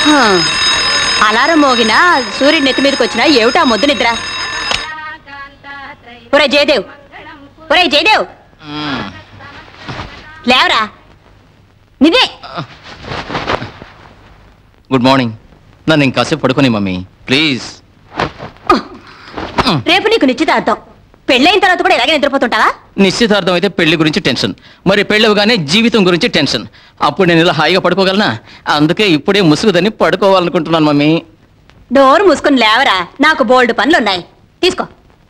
హా. అలారం మోగినా సూర్యుడి నెత్తి మీదకి వచ్చినా ఏమిటా మొద్దు నిద్ర ఒరే జయదేవ్ ఒరే జయదేవ్ లేవరా నిదే గుడ్ మార్నింగ్ నన్ను ఇంకాసేపు పడుకొని మమ్మీ ప్లీజ్ రేపు నీకు నిశ్చితార్థం పెళ్ళైన తర్వాత కూడా ఇలాగే నిద్రపోతుంటావా నిశ్చితార్థం అయితే పెళ్లి గురించి టెన్షన్ మరి పెళ్ళవగానే జీవితం గురించి టెన్షన్ అప్పుడు నేను ఇలా హాయిగా పడుకోగలనా అందుకే ఇప్పుడే ముసుగుదని పడుకోవాలనుకుంటున్నాను మమ్మీ డోర్ మూసుకుని లేవరా నాకు బోల్డ్ పనులున్నాయి తీసుకో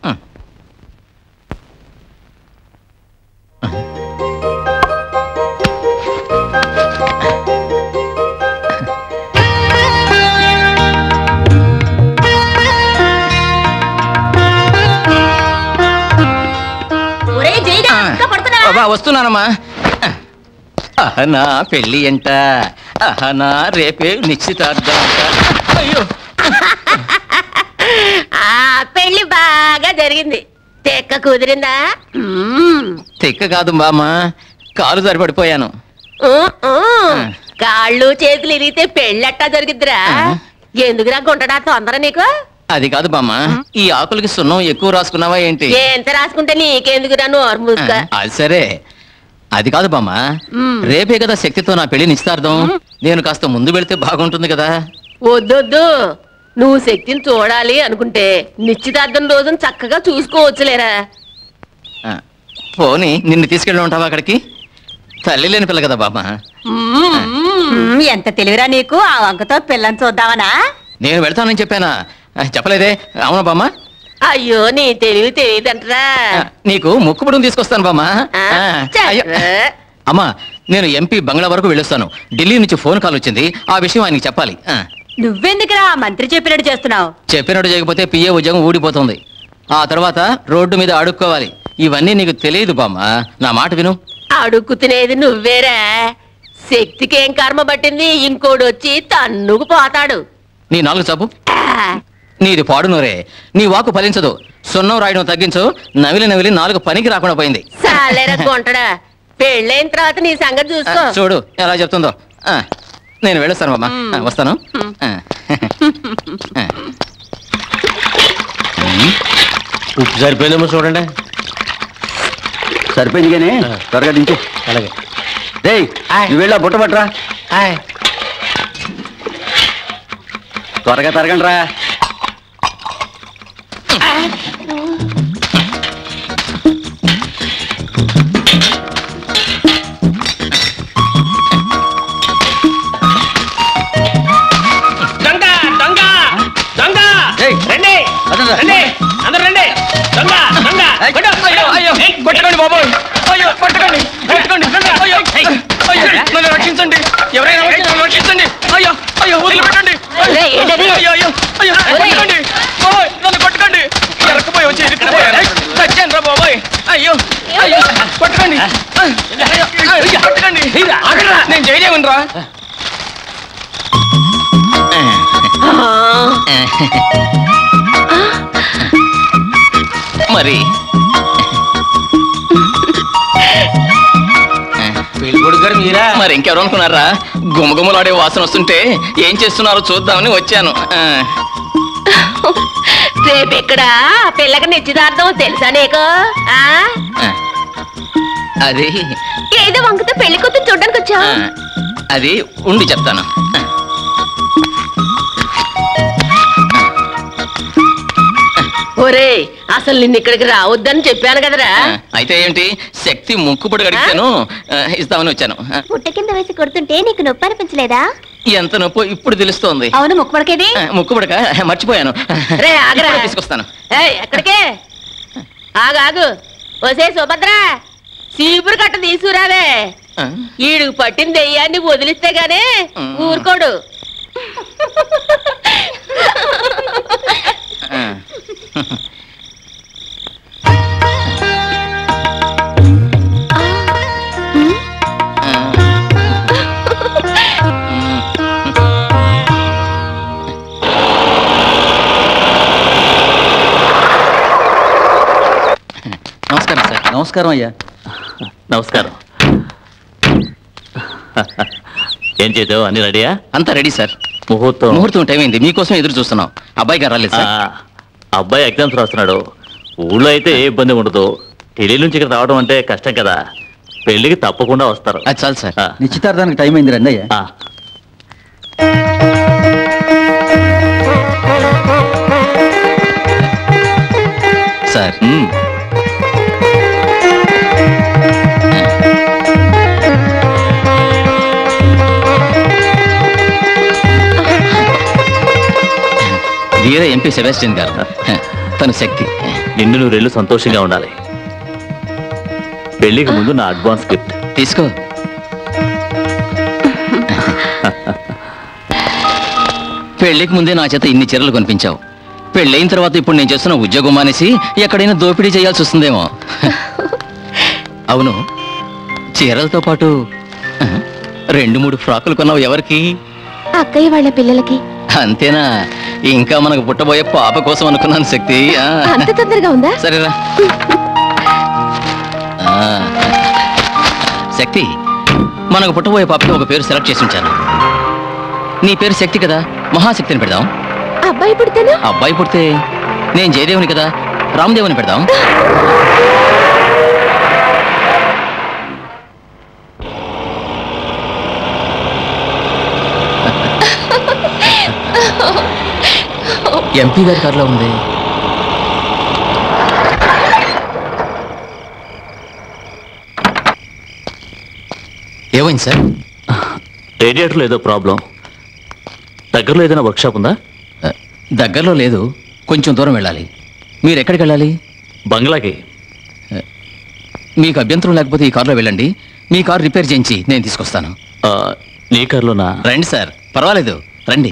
ఒరే జైదా ఇంకా పడుకున్నావా అబ్బా, వస్తున్నానమ్మా అహనా పెళ్ళి ఎంట అహనా రేపే నిశ్చితార్థం అంట అయ్యో ఆ పెళ్లి బాగా జరిగింది తెక్క కుదిరిందా మ్మ్. తెక్క కాదు బామ్మ కాలు జారి పడిపోయాను ఊ, ఊ. కాళ్ళు చేతులు ఇరిగితే పెళ్ళట్టా జరిగిద్దిరా ఎందుకురా గుంటడా తొందర నీకు అది కాదు బామ్మ ఈ ఆకులకి సున్నం ఎక్కువ రాసుకున్నావా ఏంటి ఎంత రాసుకుంటే నీకెందుకురా నోరు మూసుకో అది సరే అది కాదు బామ్మ రేపే కదా శక్తితో నా పెళ్లి నిశ్చితార్థం నేను కాస్త ముందు వెళితే బాగుంటుంది కదా వద్దొద్దు నువ్వు శక్తిని చూడాలి అనుకుంటే నిశ్చితార్థం రోజున చక్కగా చూసుకోవచ్చులేరా ఆ, పోనీ నిన్ను తీసుకెళ్ళి ఉంటావా అక్కడికి తల్లి లేని పిల్ల కదా బామ్మ మ్మ్, ఎంత తెలివిరా నీకు ఆ వంకతో పిల్లని చూద్దామనా నేను వెళ్తానని చెప్పానా ఆ, చెప్పలేదే అవునా బామ్మ అయ్యో నీ తెలివి తెలియదంటరా ఆ, నీకు ముక్కుపుడుని తీసుకొస్తాను బామ్మ ఆ, ఆ, అయ్యో. చెప్పరా? అమ్మా నేను ఎంపీ బంగ్లా వరకు వెళ్ళొస్తాను ఢిల్లీ నుంచి ఫోన్ కాల్ వచ్చింది ఆ విషయం ఆయనకి చెప్పాలి ఆ, నువ్వెందుకురా మంత్రి చెప్పినట్టు చేస్తున్నావు చెప్పినట్టు చేయకపోతే పిఏ ఉద్యోగం ఊడిపోతుంది ఆ తర్వాత రోడ్డు మీద అడుక్కోవాలి ఇవన్నీ నీకు తెలియదు బామ్మ నా మాట విను అడుక్కు తినేది నువ్వేరా శక్తికేం కర్మ పట్టింది ఇంకోడు వచ్చి తన్నుకు పోతాడు నీ నాలుగు చాపు ఆ, నీది పాడు నోరే నీ వాకు ఫలించదు సున్నం రాయడం తగ్గించు నవిలి నవిలి నాలుగు పనికి రాకుండా పోయింది సాలేరా కొంటడా పెళ్ళైన తర్వాత నీ సంగతి ఆ, చూసుకో చూడు ఎలా చెప్తుందో ఆ, నేను వెళ్ళొస్తాను బామ్మ ఆ, వస్తాను ఆ. ఆ. ఉప్పు సరిపోయిందేమో చూడండి సరిపోయింది కానీ త్వరగా దించు అలాగే రేయ్ నువ్వు వెళ్ళా బుట్ట పట్టరా త్వరగా తరగండి రా దొంగ దొంగ దొంగ ఏయ్. రండి అదరా. రండి అందరూ రండి దొంగ దొంగ ఏయ్. కొట్టు, అయ్యో అయ్యో ఏయ్. కొట్టకండి బాబోయ్ అయ్యో కొట్టకండి కొట్టకండి అయ్యో అయ్యో నన్ను రక్షించండి ఎవరైనా వచ్చి నన్ను రక్షించండి అయ్యో అయ్యో వదిలిపెట్టండి ఒరేయ్, ఏంటది? అయ్యో అయ్యో అయ్యో ఒరేయ్. కొట్టకండి బాబోయ్ నన్ను కొట్టకండి ఎరకపోయి వచ్చి ఇరుక్కుపోయాను చచ్చాను రా బాబోయ్ అయ్యో అయ్యో కొట్టకండి అయ్యో, అయ్యో, కొట్టకండి నేను చేయలేమును రా మరి పెళ్ళికొడుకు గారు మీరా మరి ఇంకెవరు అనుకున్నారా గుమగుమలాడే వాసన వస్తుంటే ఏం చేస్తున్నారో చూద్దామని వచ్చాను ఆ, రేపెక్కడ పిల్లకి నిశ్చితార్థం తెలుసా నీకు ఆ? ఆ. అది ఏదో వంకతో పెళ్లి కూతురు చూడడానికి వచ్చా ఆ, అది ఉండి చెప్తాను ఆ, ఒరే అసలు నిన్ను ఇక్కడికి రావద్దని చెప్పాను కదరా ఆ, అయితే ఏంటి శక్తి ముక్కుపడి అడిగాను ఇస్తామని వచ్చాను ఆ, పుట్ట కింద వేసి కొడుతుంటే నీకు నొప్పి అనిపించలేదా ఎంత నొప్పి ఇప్పుడు తెలుస్తోంది అవును ముక్కుపడకేది ఆ, ముక్కుపడక మర్చిపోయాను రే ఆగరా ఇప్పుడే తీసుకొస్తాను ఏయ్, ఎక్కడికే ఆగు ఆగు ఒసే సుభద్ర సీపురు కట్ట తీసుకురావే ఆ, ఈడుకు పట్టిన దెయ్యాన్ని వదిలిస్తే గానే ఉమ్. ఊరుకోడు ఆ. నమస్కారం సార్ నమస్కారం అయ్యా నమస్కారం ఏం చేద్దావు అన్ని రెడీయా అంతా రెడీ సార్ ముహూర్తం ముహూర్తం టైం అయింది మీకోసం ఎదురు చూస్తున్నాం అబ్బాయి గారు రాలేదు ఆ, సార్ అబ్బాయి ఎగ్జామ్స్ రాస్తున్నాడు ఊళ్ళో అయితే ఏ ఇబ్బంది ఉండదు ఢిల్లీ నుంచి ఇక్కడ రావడం అంటే కష్టం కదా పెళ్లికి తప్పకుండా వస్తారు అది చాలు సార్ ఆ, నిశ్చితార్థానికి టైం అయింది రండి అయ్యా ఆ. సార్ మ్, వీరే ఎంపీ సెబాస్టియన్ గారు తన శక్తి నిన్ను నువ్వు రెళ్ళు సంతోషంగా ఉండాలి పెళ్లికి ముందు నా అడ్వాన్స్ గిఫ్ట్ తీసుకో పెళ్లికి ముందే నా చేత ఇన్ని చీరలు కొనిపించావు పెళ్ళైన తర్వాత ఇప్పుడు నేను చేస్తున్న ఉద్యోగం మానేసి ఎక్కడైనా దోపిడీ చేయాల్సి వస్తుందేమో అవును చీరలతో పాటు ఆ, రెండు మూడు ఫ్రాకులు కొన్నావు ఎవరికి అక్కయ్య వాళ్ళ పిల్లలకి అంతేనా ఇంకా మనకు పుట్టబోయే పాప కోసం అనుకున్నాను శక్తి ఆ. అంత తొందరగా ఉందా సరేరా ఆ, శక్తి మనకు పుట్టబోయే పాపకి ఒక పేరు సెలెక్ట్ చేసి ఉంచాను నీ పేరు శక్తి కదా మహాశక్తిని పెడదాం అబ్బాయి పుడితేనా అబ్బాయి పుడితే నేను జయదేవుని కదా రామదేవుని పెడదాం ఎంపీ గారి కారులో ఉంది ఏమైంది సార్ రేడియేటర్లో ఏదో ప్రాబ్లం దగ్గరలో ఏదైనా వర్క్షాప్ ఉందా ఆ, దగ్గరలో లేదు కొంచెం దూరం వెళ్ళాలి మీరు ఎక్కడికి వెళ్ళాలి బంగ్లాకి మీకు అభ్యంతరం లేకపోతే ఈ కారులో వెళ్ళండి మీ కారు రిపేర్ చేయించి నేను తీసుకొస్తాను ఆ, నీ కార్లోనా రండి సార్ పర్వాలేదు రండి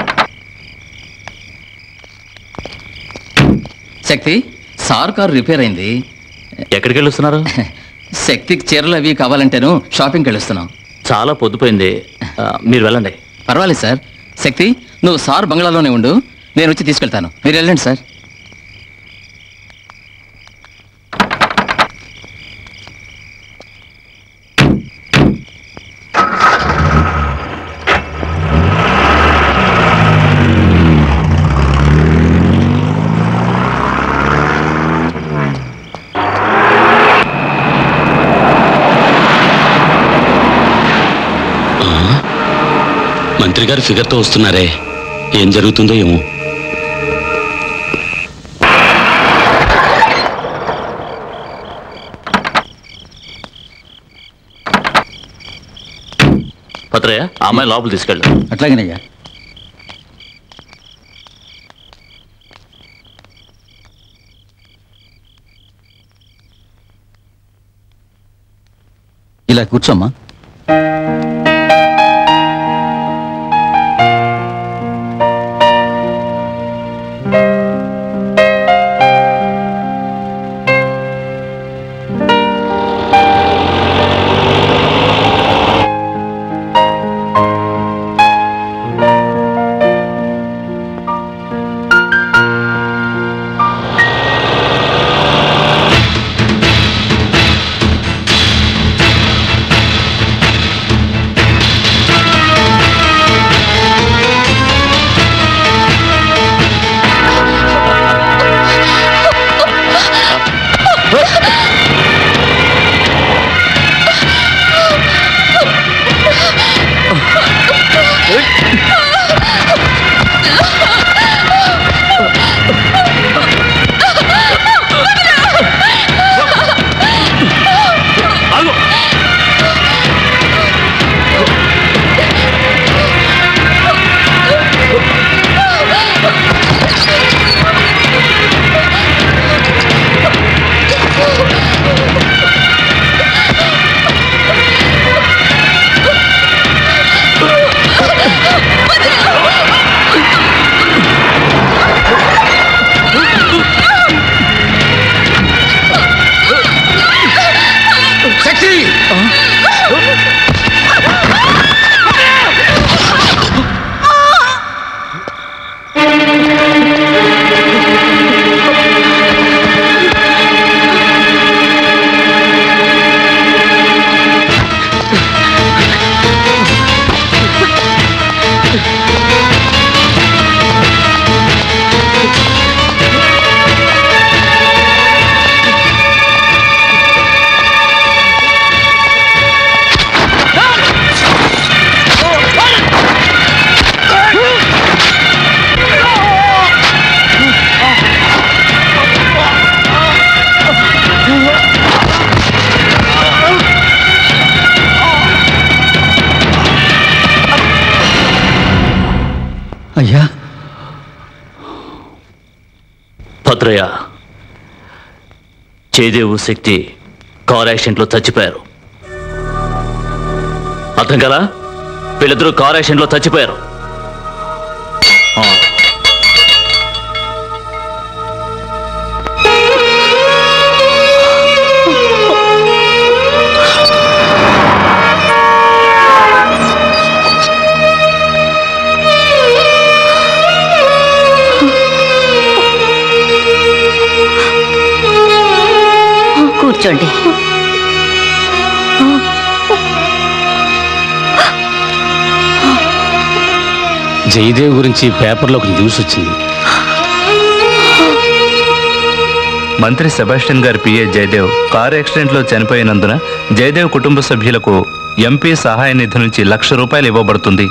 శక్తి సార్ కారు రిపేర్ అయింది ఎక్కడికి వెళ్ళొస్తున్నారు శక్తికి చీరలు అవి కావాలంటేను షాపింగ్కి వెళ్ళొస్తున్నాం చాలా పొద్దుపోయింది ఆ, మీరు వెళ్ళండి పర్వాలేదు సార్ శక్తి నువ్వు సార్ బంగ్లాలోనే ఉండు నేను వచ్చి తీసుకెళ్తాను మీరు వెళ్ళండి సార్ మంత్రి గారు ఫిగర్తో వస్తున్నారే ఏం జరుగుతుందో ఏమో పత్రయ్య ఆ అమ్మాయి లోపల తీసుకెళ్ళు అట్లాగేనయ్యా ఇలా కూర్చోమ్మా అయ్యా భద్రయ్య చేదేవు శక్తి కార్ యాక్సిడెంట్లో చచ్చిపోయారు అర్థం కదా వీళ్ళిద్దరూ కార్ యాక్సిడెంట్లో చచ్చిపోయారు ఆ. కూర్చోండి జయదేవ్ గురించి పేపర్లో ఒక న్యూస్ వచ్చింది మంత్రి సెబాస్టియన్ గారి పిఏ జయదేవ్ కారు యాక్సిడెంట్లో చనిపోయినందున జయదేవ్ కుటుంబ సభ్యులకు ఎంపీ సహాయ నిధి నుంచి లక్ష రూపాయలు ఇవ్వబడుతుంది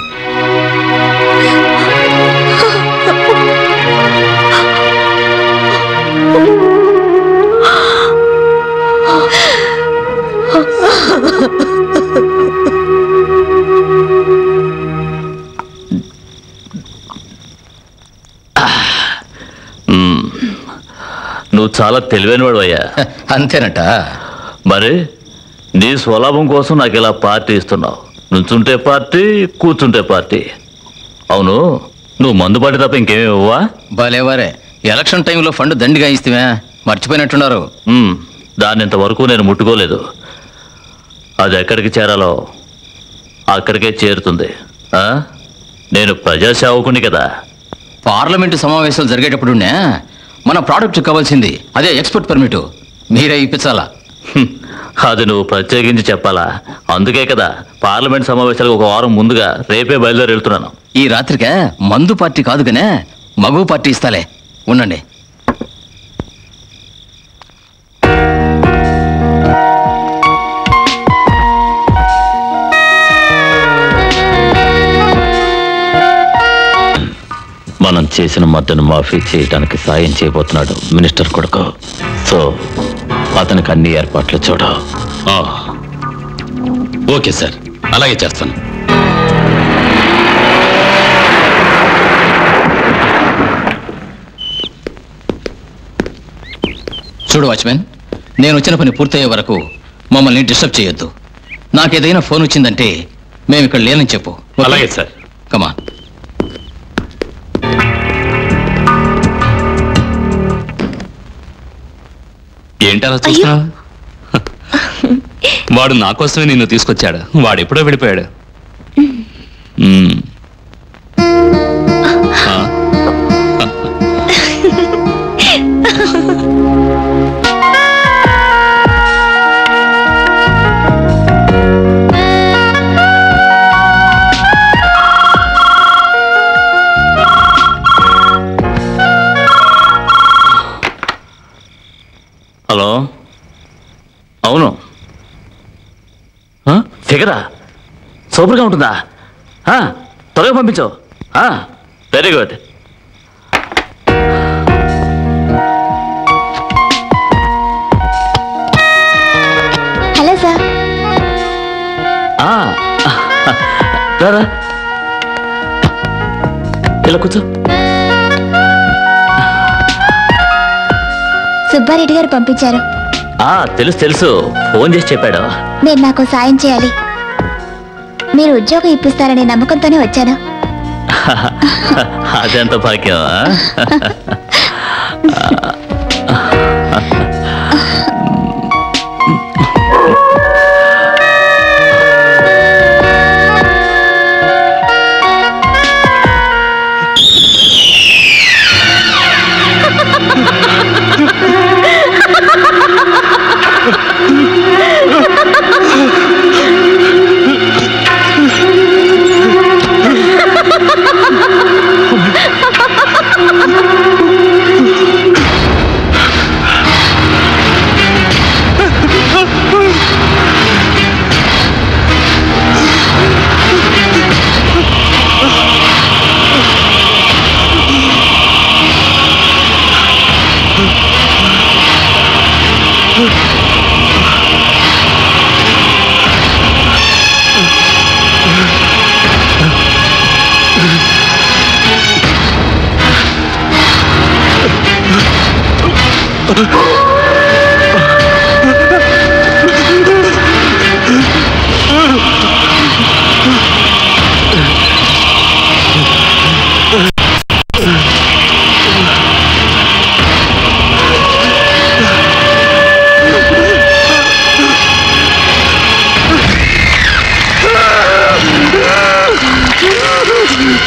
మ్మ్. నువ్వు చాలా తెలివైనవాడు అయ్యా అంతేనట మరి నీ స్వలాభం కోసం నాకు ఇలా పార్టీ ఇస్తున్నావు నుంచుంటే పార్టీ కూర్చుంటే పార్టీ అవును నువ్వు మందు పాటి తప్ప ఇంకేమీ ఇవ్వవా భలేవారే ఎలక్షన్ టైంలో ఫండ్ దండిగా ఇస్తే మర్చిపోయినట్టున్నారు మ్మ్. దాన్ని ఇంతవరకు నేను ముట్టుకోలేదు అది ఎక్కడికి చేరాలో అక్కడికే చేరుతుంది ఆ? నేను ప్రజాసేవకుని కదా పార్లమెంటు సమావేశాలు జరిగేటప్పుడునే మన ప్రోడక్ట్ కావాల్సింది అదే ఎక్స్పోర్ట్ పర్మిట్ మీరే ఇప్పించాలా హ్మ్. అది నువ్వు ప్రత్యేకించి చెప్పాలా అందుకే కదా పార్లమెంట్ సమావేశాలకు ఒక వారం ముందుగా రేపే బయలుదేరి వెళ్తున్నాను ఈ రాత్రికే మందు పార్టీ కాదు గనే మగు పార్టీ ఇస్తాలే ఉండండి మనం చేసిన మద్దతు మాఫీ చేయడానికి సాయం చేయబోతున్నాడు మినిస్టర్ కొడుకు సో అతనికి అన్ని ఏర్పాట్లు చూడ ఆ. ఓకే సార్ అలాగే చేస్తాను చూడు వాచ్మెన్ నేను వచ్చిన పని పూర్తయ్యే వరకు మమ్మల్ని డిస్టర్బ్ చేయొద్దు నాకేదైనా ఫోన్ వచ్చిందంటే మేము ఇక్కడ లేనని చెప్పు అలాగే సార్ కమా ఏంటలా చూస్తున్నావు వాడు నా కోసమే నిన్ను తీసుకొచ్చాడు వాడు ఎప్పుడో వెళ్ళిపోయాడు మ్మ్. ఆ, హలో అవును ఆ? ఫిగరా సూపర్గా ఉంటుందా ఆ, త్వరగా పంపించు వెరీ గుడ్ హలో సార్ రారా ఇలా కూర్చో సుబ్బారెడ్డి గారు పంపించారు ఆ, తెలుసు తెలుసు ఫోన్ చేసి చెప్పాడు మీరు నాకు సాయం చేయాలి మీరు ఉద్యోగం ఇప్పిస్తారనే నమ్మకంతోనే వచ్చాను అదెంత భాగ్యం ఆ?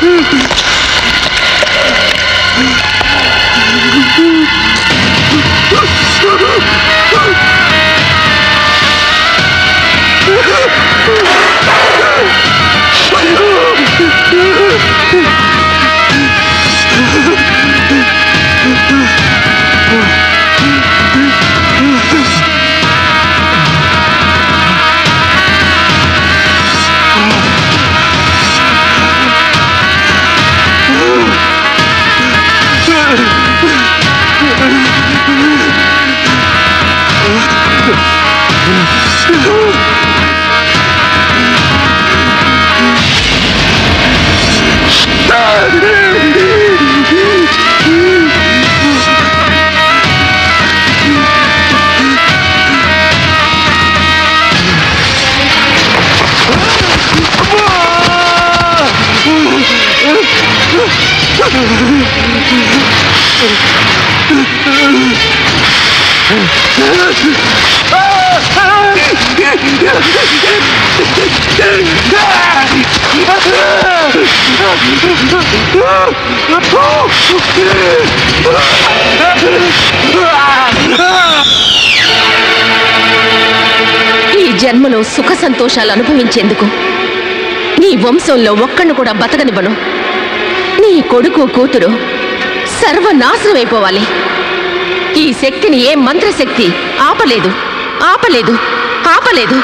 ఈ జన్మలో సుఖ సంతోషాలు అనుభవించేందుకు నీ వంశంలో ఒక్కడిని కూడా బతకనివ్వను నీ కొడుకు కూతురు సర్వనాశనమైపోవాలి ఈ శక్తిని ఏ మంత్రశక్తి ఆపలేదు ఆపలేదు ఆపలేదు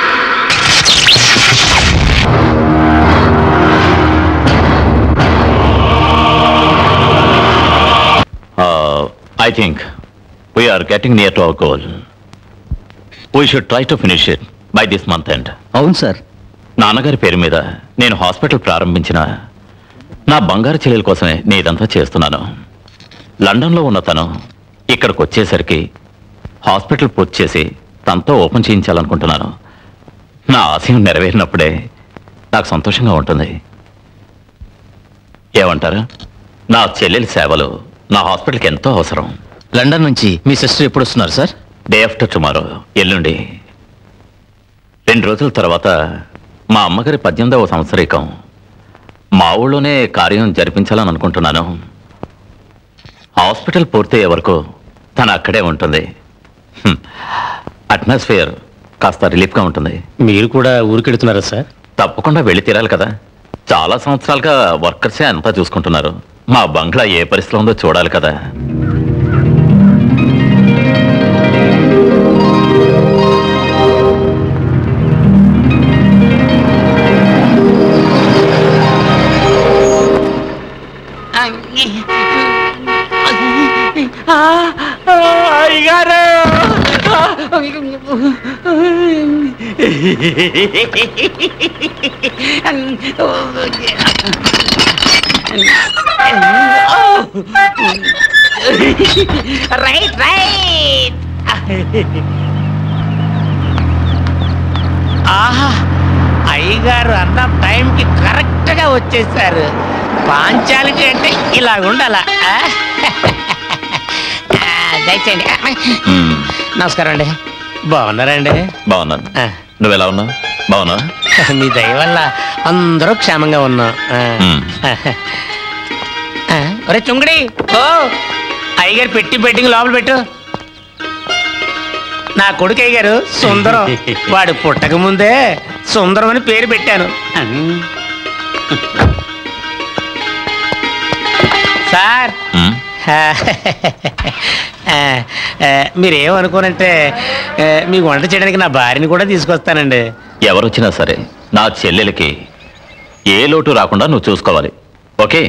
I think we're getting near to our goal we should try to finish it by this month end అవును సార్ నాన్నగారి పేరు మీద నేను హాస్పిటల్ ప్రారంభించిన నా బంగారు చెల్లెల కోసమే నేను ఇదంతా చేస్తున్నాను లండన్లో ఉన్న తను ఇక్కడికి వచ్చేసరికి హాస్పిటల్ పూర్తి చేసి తనతో ఓపెన్ చేయించాలనుకుంటున్నాను నా ఆశయం నెరవేరినప్పుడే నాకు సంతోషంగా ఉంటుంది ఏమంటారు నా చెల్లెలి సేవలు నా హాస్పిటల్కి ఎంతో అవసరం లండన్ నుంచి మీ సిస్టర్ ఎప్పుడు వస్తున్నారు సార్ డే ఆఫ్టర్ టుమారో ఎల్లుండి రెండు రోజుల తర్వాత మా అమ్మగారి పద్దెనిమిదవ సంవత్సరీకం మా ఊళ్ళోనే కార్యం జరిపించాలని అనుకుంటున్నాను హాస్పిటల్ పూర్తయ్యే వరకు తను అక్కడే ఉంటుంది అట్మాస్ఫియర్ కాస్త రిలీఫ్గా ఉంటుంది మీరు కూడా ఊరికెడుతున్నారా సార్ తప్పకుండా వెళ్ళి తీరాలి కదా చాలా సంవత్సరాలుగా వర్కర్సే అంతా చూసుకుంటున్నారు మా బంగ్లా ఏ పరిస్థితిలో ఉందో చూడాలి కదా అయ్యారు రైట్ రైట్ ఆహా అయ్యగారు అన్న టైంకి కరెక్ట్ గా వచ్చేసారు పాంచాలిటీ అంటే ఇలా ఉండాలా ఆ? ఆ, దయచేయండి మ్మ్. నమస్కారం అండి బాగున్నారండి బాగున్నాను ఆ. నువ్వెలా ఉన్నావు బాగున్నా మీ దయ వల్ల అందరూ క్షేమంగా ఉన్నాం ఆ. మ్మ్. ఆ, ఒరే చుంగడి ఓ అయ్యగారు పెట్టి బెట్టింగ్ లోపల పెట్టు నా కొడుకు అయ్యగారు సుందరం వాడు పుట్టక ముందే సుందరం అని పేరు పెట్టాను సార్ మ్మ్. ఆ, ఆ, మీరేమనుకోనంటే ఆ, మీకు వంట చేయడానికి నా భార్యని కూడా తీసుకొస్తానండి ఎవరొచ్చినా సరే నా చెల్లెలకి ఏ లోటు రాకుండా నువ్వు చూసుకోవాలి ఓకే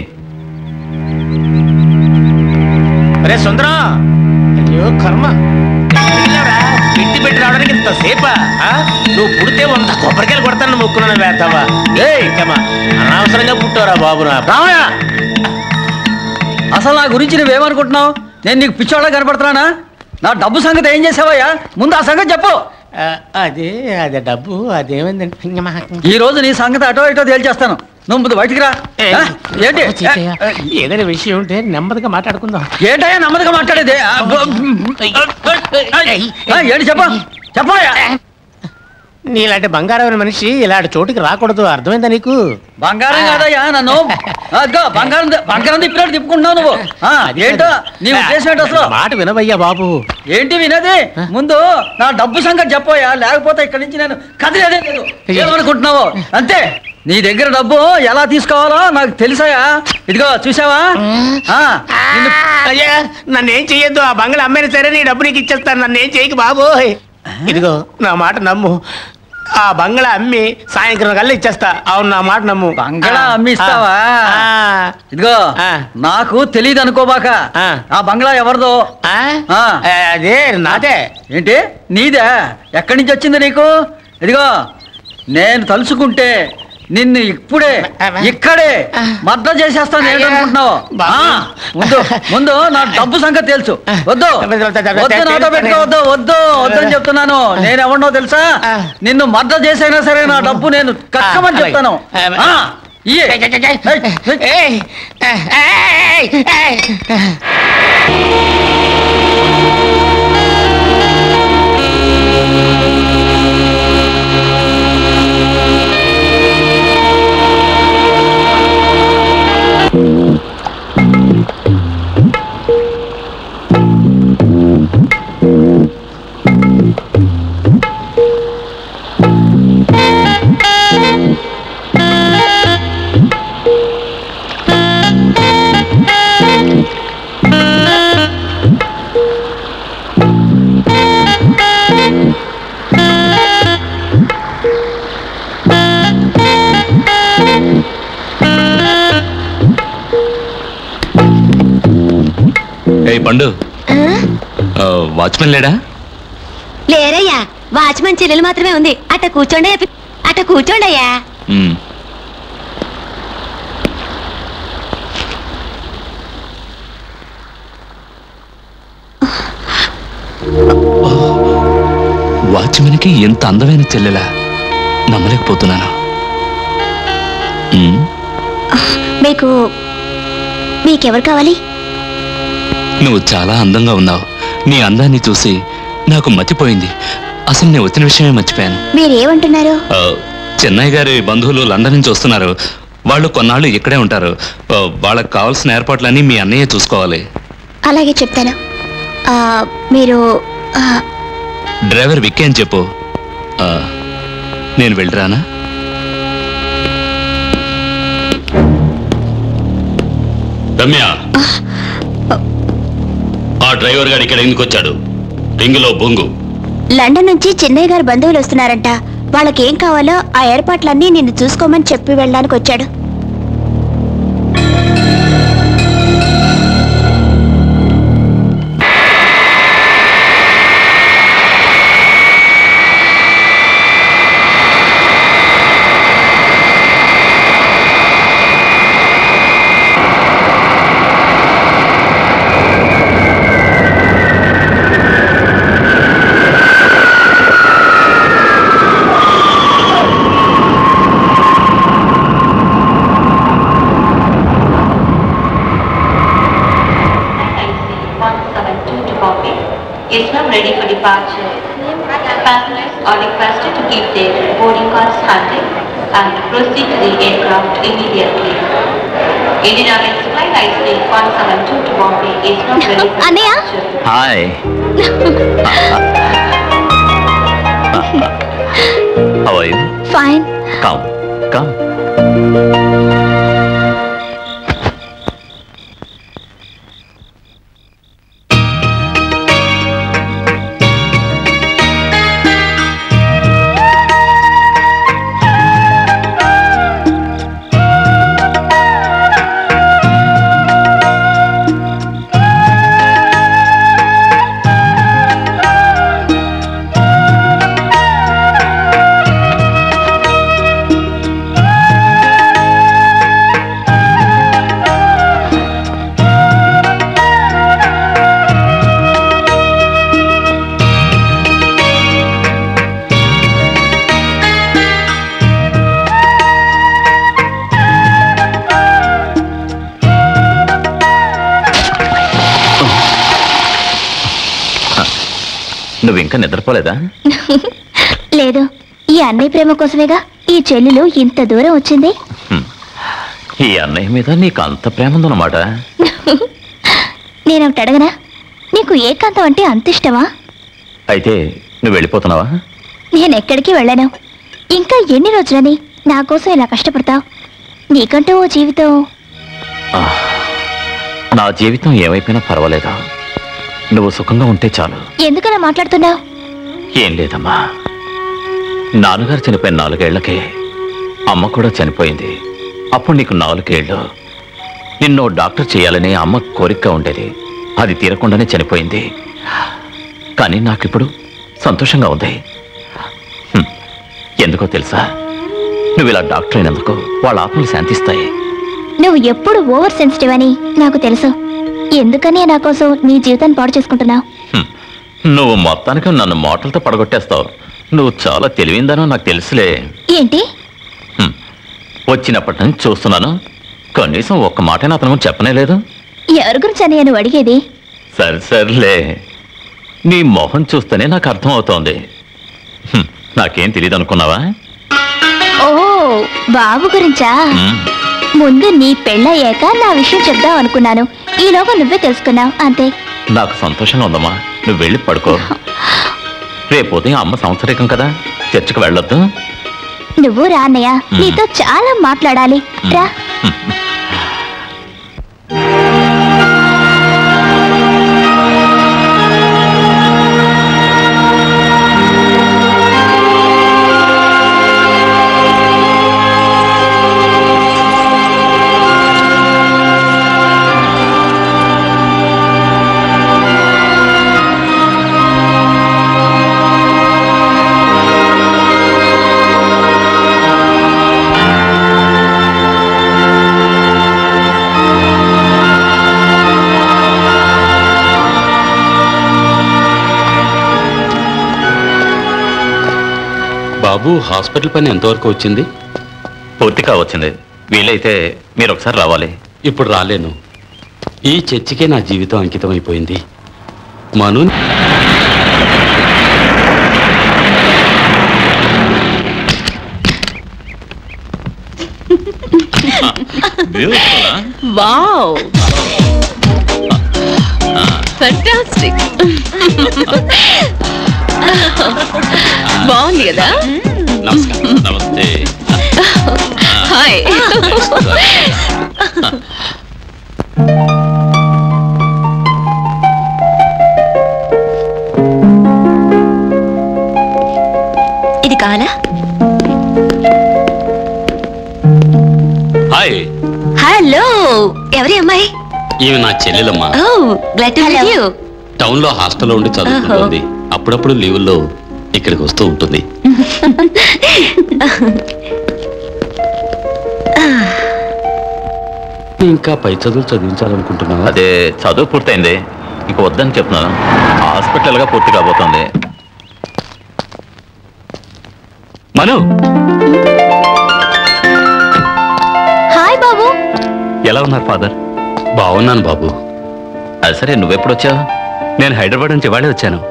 అరే సుందరం అయ్యో కర్మ ఎక్కడికెళ్ళావురా? ఇంటి పెట్టి రావడానికి ఇంత సేపా ఆ? నువ్వు పుడితే వంద కొబ్బరికాయలు కొడతాను మొక్కున్నాను వేస్తావా ఏ ఇంకమ్మా అనవసరంగా పుట్టావురా బాబు నా రామయ్య అసలు నా గురించి నువ్వేమనుకుంటున్నావు నేను నీకు పిచ్చోళ్ళ కనపడుతున్నానా నా డబ్బు సంగతి ఏం చేసావయ్యా ముందు ఆ సంగతి చెప్పు ఆ, అదే అదే డబ్బు అదేమైందండి ఇంకమ్మా. ఈ రోజు నీ సంగతి అటో ఇటో తేల్చేస్తాను నువ్వు ముందు బయటికి రా ఏ, ఆ? ఏంటి ఓ, చీచయ్య. ఏదైనా విషయం ఉంటే నెమ్మదిగా మాట్లాడుకుందాం ఏంటయ్యా నెమ్మదిగా మాట్లాడేది ఆ, బ- ఆ, ఏంటి చెప్ప చెప్పాయా నీలాంటి బంగారమైన మనిషి ఇలాంటి చోటుకి రాకూడదు అర్థమైందా నీకు బంగారం కాదయ్యా నన్ను అదిగో బంగారం తి- బంగారం తిప్పినట్టు తిప్పుకుంటున్నావు నువ్వు ఆ, ఏంటో నీ ఉద్దేశం ఏంటో అసలు మాట వినవయ్యా బాబు ఏంటి వినది ముందు నా డబ్బు సంగతి చెప్పోయా లేకపోతే ఇక్కడి నుంచి నేను కదిలేదే లేదు ఏమనుకుంటున్నావు అంతే నీ దగ్గర డబ్బు ఎలా తీసుకోవాలో నాకు తెలుసాయా ఇదిగో చూసావా ఆ, నిన్ను అయ్యా నన్ను ఏం చెయ్యొద్దు ఆ బంగ్లా అమ్మైనా సరే నీ డబ్బు నీకు ఇచ్చేస్తాను నన్ను ఏం చేయకు బాబోయ్ ఇదిగో నా మాట నమ్ము ఆ బంగ్లా అమ్మి సాయంత్రం కల్లా ఇచ్చేస్తా అవును నా మాట నమ్ము బంగళా అమ్మిస్తావా ఆ, ఇదిగో ఆ. నాకు తెలియదు అనుకోబాక ఆ. ఆ బంగ్లా ఎవరిదో ఆ? ఆ. ఆ, అదే నాదే ఏంటి నీదే ఎక్కడి నుంచి వచ్చింది నీకు ఇదిగో నేను తలుచుకుంటే నిన్ను ఇప్పుడే ఇక్కడే మర్డర్ చేసేస్తాను ఏంటనుకుంటున్నావు ఆ, ముందు ముందు నా డబ్బు సంగతి తెలుసు వద్దు వద్దు నాతో పెట్టుకోవద్దు వద్దు వద్దని చెప్తున్నాను నేను ఎవరినో తెలుసా నిన్ను మర్డర్ చేసైనా సరే నా డబ్బు నేను కక్కమని చెప్తాను ఆ, ఇయ్యే. ఏయ్, ఏయ్. ఏయ్, ఏయ్, ఏయ్, ఏయ్. ఏ పండు ఆ, వాచ్మెన్ లేడా లేరయ్యా వాచ్మెన్ చెల్లెలు మాత్రమే ఉంది అట్ట కూర్చోండి అట్ట కూర్చోండయ్యా ఉమ్. వాచ్మెన్కి ఎంత అందమైన చెల్లెలా నమ్మలేకపోతున్నాను ఉమ్, మీకు మీకెవరు కావాలి నువ్వు చాలా అందంగా ఉన్నావు నీ అందాన్ని చూసి నాకు మతిపోయింది అసలు నేను వచ్చిన విషయమే మర్చిపోయాను మీరేమంటున్నారు ఆ, చెన్నై గారి బంధువులు లండన్ నుంచి వస్తున్నారు వాళ్ళు కొన్నాళ్ళు ఇక్కడే ఉంటారు ఆ, వాళ్ళకి కావాల్సిన ఏర్పాట్లన్నీ మీ అన్నయ్య చూసుకోవాలి అలాగే చెప్తాను ఆ, మీరు ఆ, డ్రైవర్ విక్కీ అని చెప్పు ఆ, నేను వెళ్ళరానా రమ్య ఆ డ్రైవర్ గారు ఇక్కడ ఎందుకు వచ్చాడు రింగులో బొంగు లండన్ నుంచి చెన్నై గారు బంధువులు వస్తున్నారంట వాళ్ళకేం కావాలో ఆ ఏర్పాట్లన్నీ నిన్ను చూసుకోమని చెప్పి వెళ్ళడానికి వచ్చాడు is now ready for departure. Passengers are requested to keep their boarding cards handy and proceed to the aircraft immediately. Indian Airlines flight IC 172 to Bombay is now ready for అన్నయ్య departure. Hi how are you fine come come నువ్వు ఇంకా నిద్రపోలేదా లేదు ఈ అన్నయ్య ప్రేమ కోసమేగా ఈ చెల్లెలు ఇంత దూరం వచ్చింది ఈ అన్నయ్య మీద నీకు అంత ప్రేమ ఉందన్నమాట నేను ఒకటి అడగనా నీకు ఏకాంతం అంటే అంత ఇష్టమా అయితే నువ్వు వెళ్ళిపోతున్నావా నేను ఎక్కడికి వెళ్ళను ఇంకా ఎన్ని రోజులని నా కోసం ఇలా కష్టపడతావు నీకంటూ ఓ జీవితం ఆ, నా జీవితం ఏమైపోయినా పర్వాలేదు నువ్వు సుఖంగా ఉంటే చాలు ఎందుకలా మాట్లాడుతున్నావు ఏం లేదమ్మా నాన్నగారు చనిపోయిన నాలుగేళ్లకే అమ్మ కూడా చనిపోయింది అప్పుడు నీకు నాలుగేళ్ళు నిన్ను డాక్టర్ చేయాలని అమ్మ కోరిక ఉండేది అది తీరకుండానే చనిపోయింది కానీ నాకిప్పుడు సంతోషంగా ఉంది హ్మ్. ఎందుకో తెలుసా నువ్వు ఇలా డాక్టర్ అయినందుకు వాళ్ళ ఆత్మలు శాంతిస్తాయి నువ్వు ఎప్పుడు ఓవర్ సెన్సిటివ్ అని నాకు తెలుసు ఎందుకని నా కోసం నీ జీవితాన్ని పాడు చేసుకుంటున్నావు నువ్వు మొత్తానికి నన్ను మోటలతో పడగొట్టేస్తావు నువ్వు చాలా తెలివిందనో నాకు తెలుసులే ఏంటి వచ్చినప్పటి నుంచి చూస్తున్నాను కనీసం ఒక్క మాట అతను గురించి చెప్పనే లేదు ఎవరి గురించి అని నువ్వు అడిగేది సరే సర్లే నీ మొహం చూస్తేనే నాకు అర్థం అవుతోంది హ్మ్, నాకేం తెలియదు అనుకున్నావా ఓ బాబు గురించా హ్మ్, ముందు నీ పెళ్ళయ్యాక నా విషయం చెప్దాం అనుకున్నాను ఈలోగా నువ్వే తెలుసుకున్నావు అంతే నాకు సంతోషంగా ఉందమ్మా నువ్వు వెళ్ళి పడుకో రేపు ఉదయం అమ్మ సంవత్సరికం కదా చర్చికి వెళ్ళొద్దు నువ్వు రా అన్నయ్య నీతో చాలా మాట్లాడాలి రా బాబు హాస్పిటల్ పని ఎంతవరకు వచ్చింది పూర్తిగా వచ్చింది వీలైతే మీరు ఒకసారి రావాలి ఇప్పుడు రాలేను ఈ చర్చికే నా జీవితం అంకితం అయిపోయింది మను వావ్ ఫంటాస్టిక్ బాగుంది కదా నమస్కారం నమస్తే హాయ్ ఇది కావాలా హాయ్ హలో ఎవరి అమ్మాయి ఈమె నా చెల్లెలమ్మా oh glad to meet you town లో హాస్టల్లో ఉండి చదువుకుంటుంది అప్పుడప్పుడు లీవుల్లో ఇక్కడికి వస్తూ ఉంటుంది ఇంకా పై చదువు చదివించాలనుకుంటున్నావా అదే చదువు పూర్తయింది ఇంక వద్దని చెప్తున్నాను హాస్పిటల్గా పూర్తి కాబోతోంది మను హాయ్ బాబు ఎలా ఉన్నారు ఫాదర్ బాగున్నాను బాబు అది సరే నువ్వెప్పుడు వచ్చావు నేను హైదరాబాద్ నుంచి ఇవాళే వచ్చాను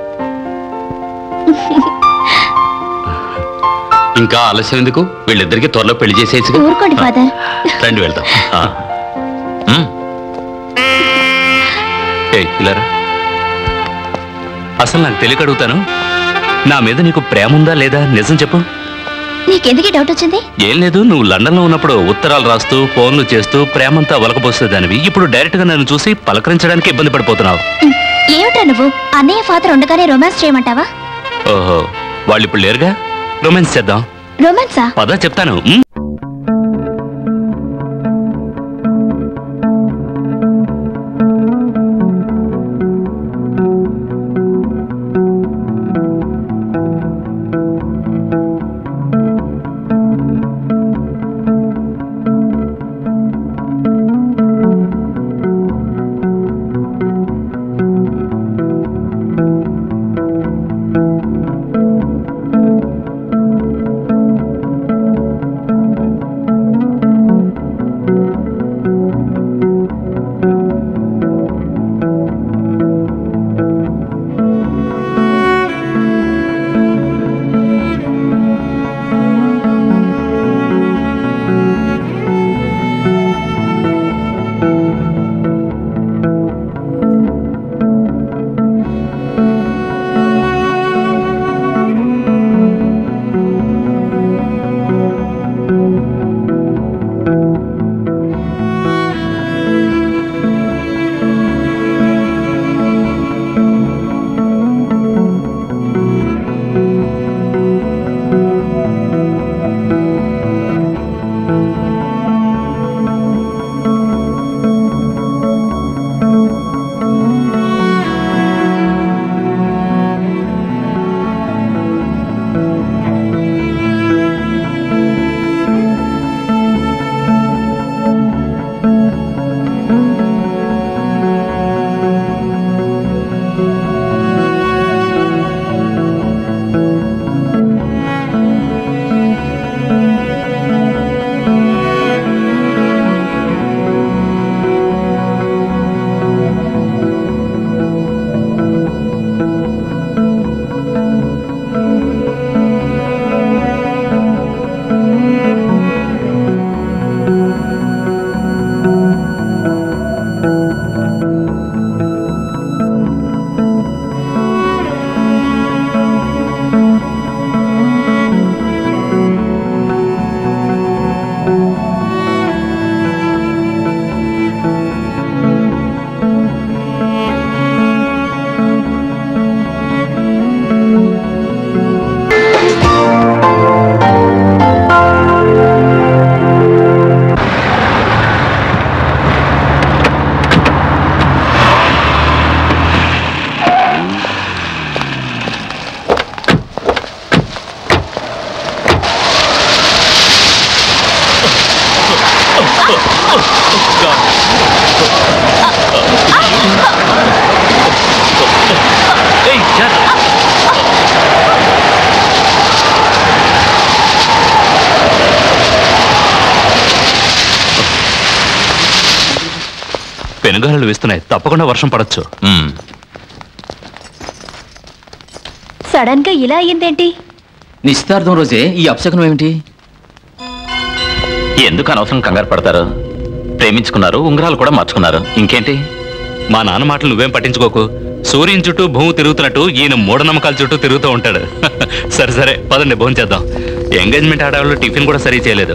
ఇంకా ఆలస్యం ఎందుకు వీళ్ళిద్దరికి త్వరలో పెళ్లి చేసేసి ఊరుకోండి ఫాదర్ రండి వెళ్దాం ఆ. ఉమ్. ఏయ్, ఇలా రా. అసలు నాకు తెలియక అడుగుతాను నా మీద నీకు ప్రేమ ఉందా లేదా నిజం చెప్పు నీకెందుకు ఈ డౌట్ వచ్చింది ఏం లేదు నువ్వు లండన్లో ఉన్నప్పుడు ఉత్తరాలు రాస్తూ ఫోన్లు చేస్తూ ప్రేమంతా వలకపోసేదానివి ఇప్పుడు డైరెక్ట్గా నన్ను చూసి పలకరించడానికి ఇబ్బంది పడిపోతున్నావు ఏమిటా నువ్వు అన్నయ్య ఫాదర్ ఉండగానే రొమాన్స్ చేయమంటావా ఓహో వాళ్ళు ఇప్పుడు లేరుగా రొమాన్స్ చేద్దాం రొమాన్సా పద చెప్తాను ఉమ్? ఏయ్, జాగ్రత్త. పెనుగాలులు వీస్తున్నాయి తప్పకుండా వర్షం పడచ్చు మ్మ్. సడన్ గా ఇలా అయ్యిందేంటి నిశ్చితార్థం రోజే ఈ అపశకునం ఏమిటి ఎందుకు అనవసరం కంగారు పడతారు ప్రేమించుకున్నారు ఉంగరాలు కూడా మార్చుకున్నారు ఇంకేంటి మా నాన్న మాటలు నువ్వేం పట్టించుకోకు సూర్యుని చుట్టూ భూమి తిరుగుతున్నట్టు ఈయన మూఢనమ్మకాల చుట్టూ తిరుగుతూ ఉంటాడు సరే సరే పదండి భోజనం చేద్దాం ఎంగేజ్మెంట్ ఆడవాళ్ళు టిఫిన్ కూడా సరి చేయలేదు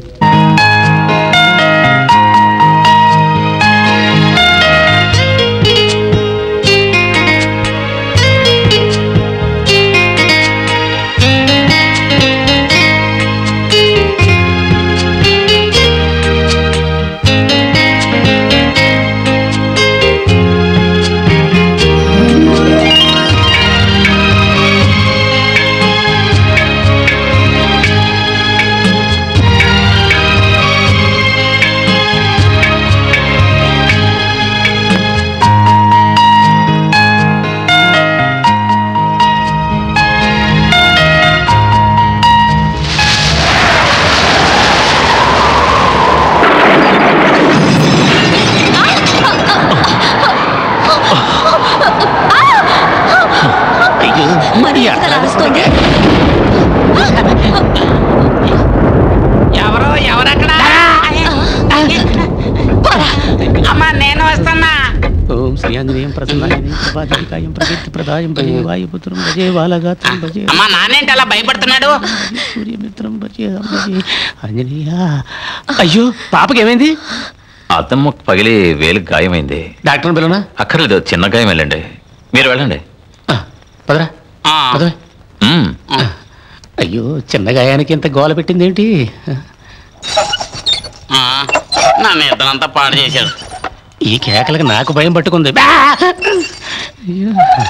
మరి ఎంత రాస్తుంది ఎవరు ఎవరక్కడ అమ్మా నేను వస్తున్నా ఓం శ్రీ ఆంజనేయం ప్రసన్నాయం ప్రభాదికాయం ప్రకీర్తి ప్రదాయం భజే వాయుపుత్రం భజే బాలగాత్రం భజే అమ్మా నానేంటి అలా భయపడుతున్నాడు సూర్యమిత్రం భజే భజే ఆంజనేయ అయ్యో పాపకి ఏమైంది అద్దం ముక్క పగిలి వేలు గాయమైంది డాక్టర్ పిల్లనా అక్కర్లేదు చిన్న గాయం వెళ్ళండి మీరు వెళ్ళండి పదరా పదవే మ్మ్. అయ్యో చిన్న గాయానికి ఇంత గోల పెట్టింది ఏంటి ఆ, నా నిద్రంతా పాడు చేశాడు ఈ కేకలకు నాకు భయం పట్టుకుంది బా! అయ్యో.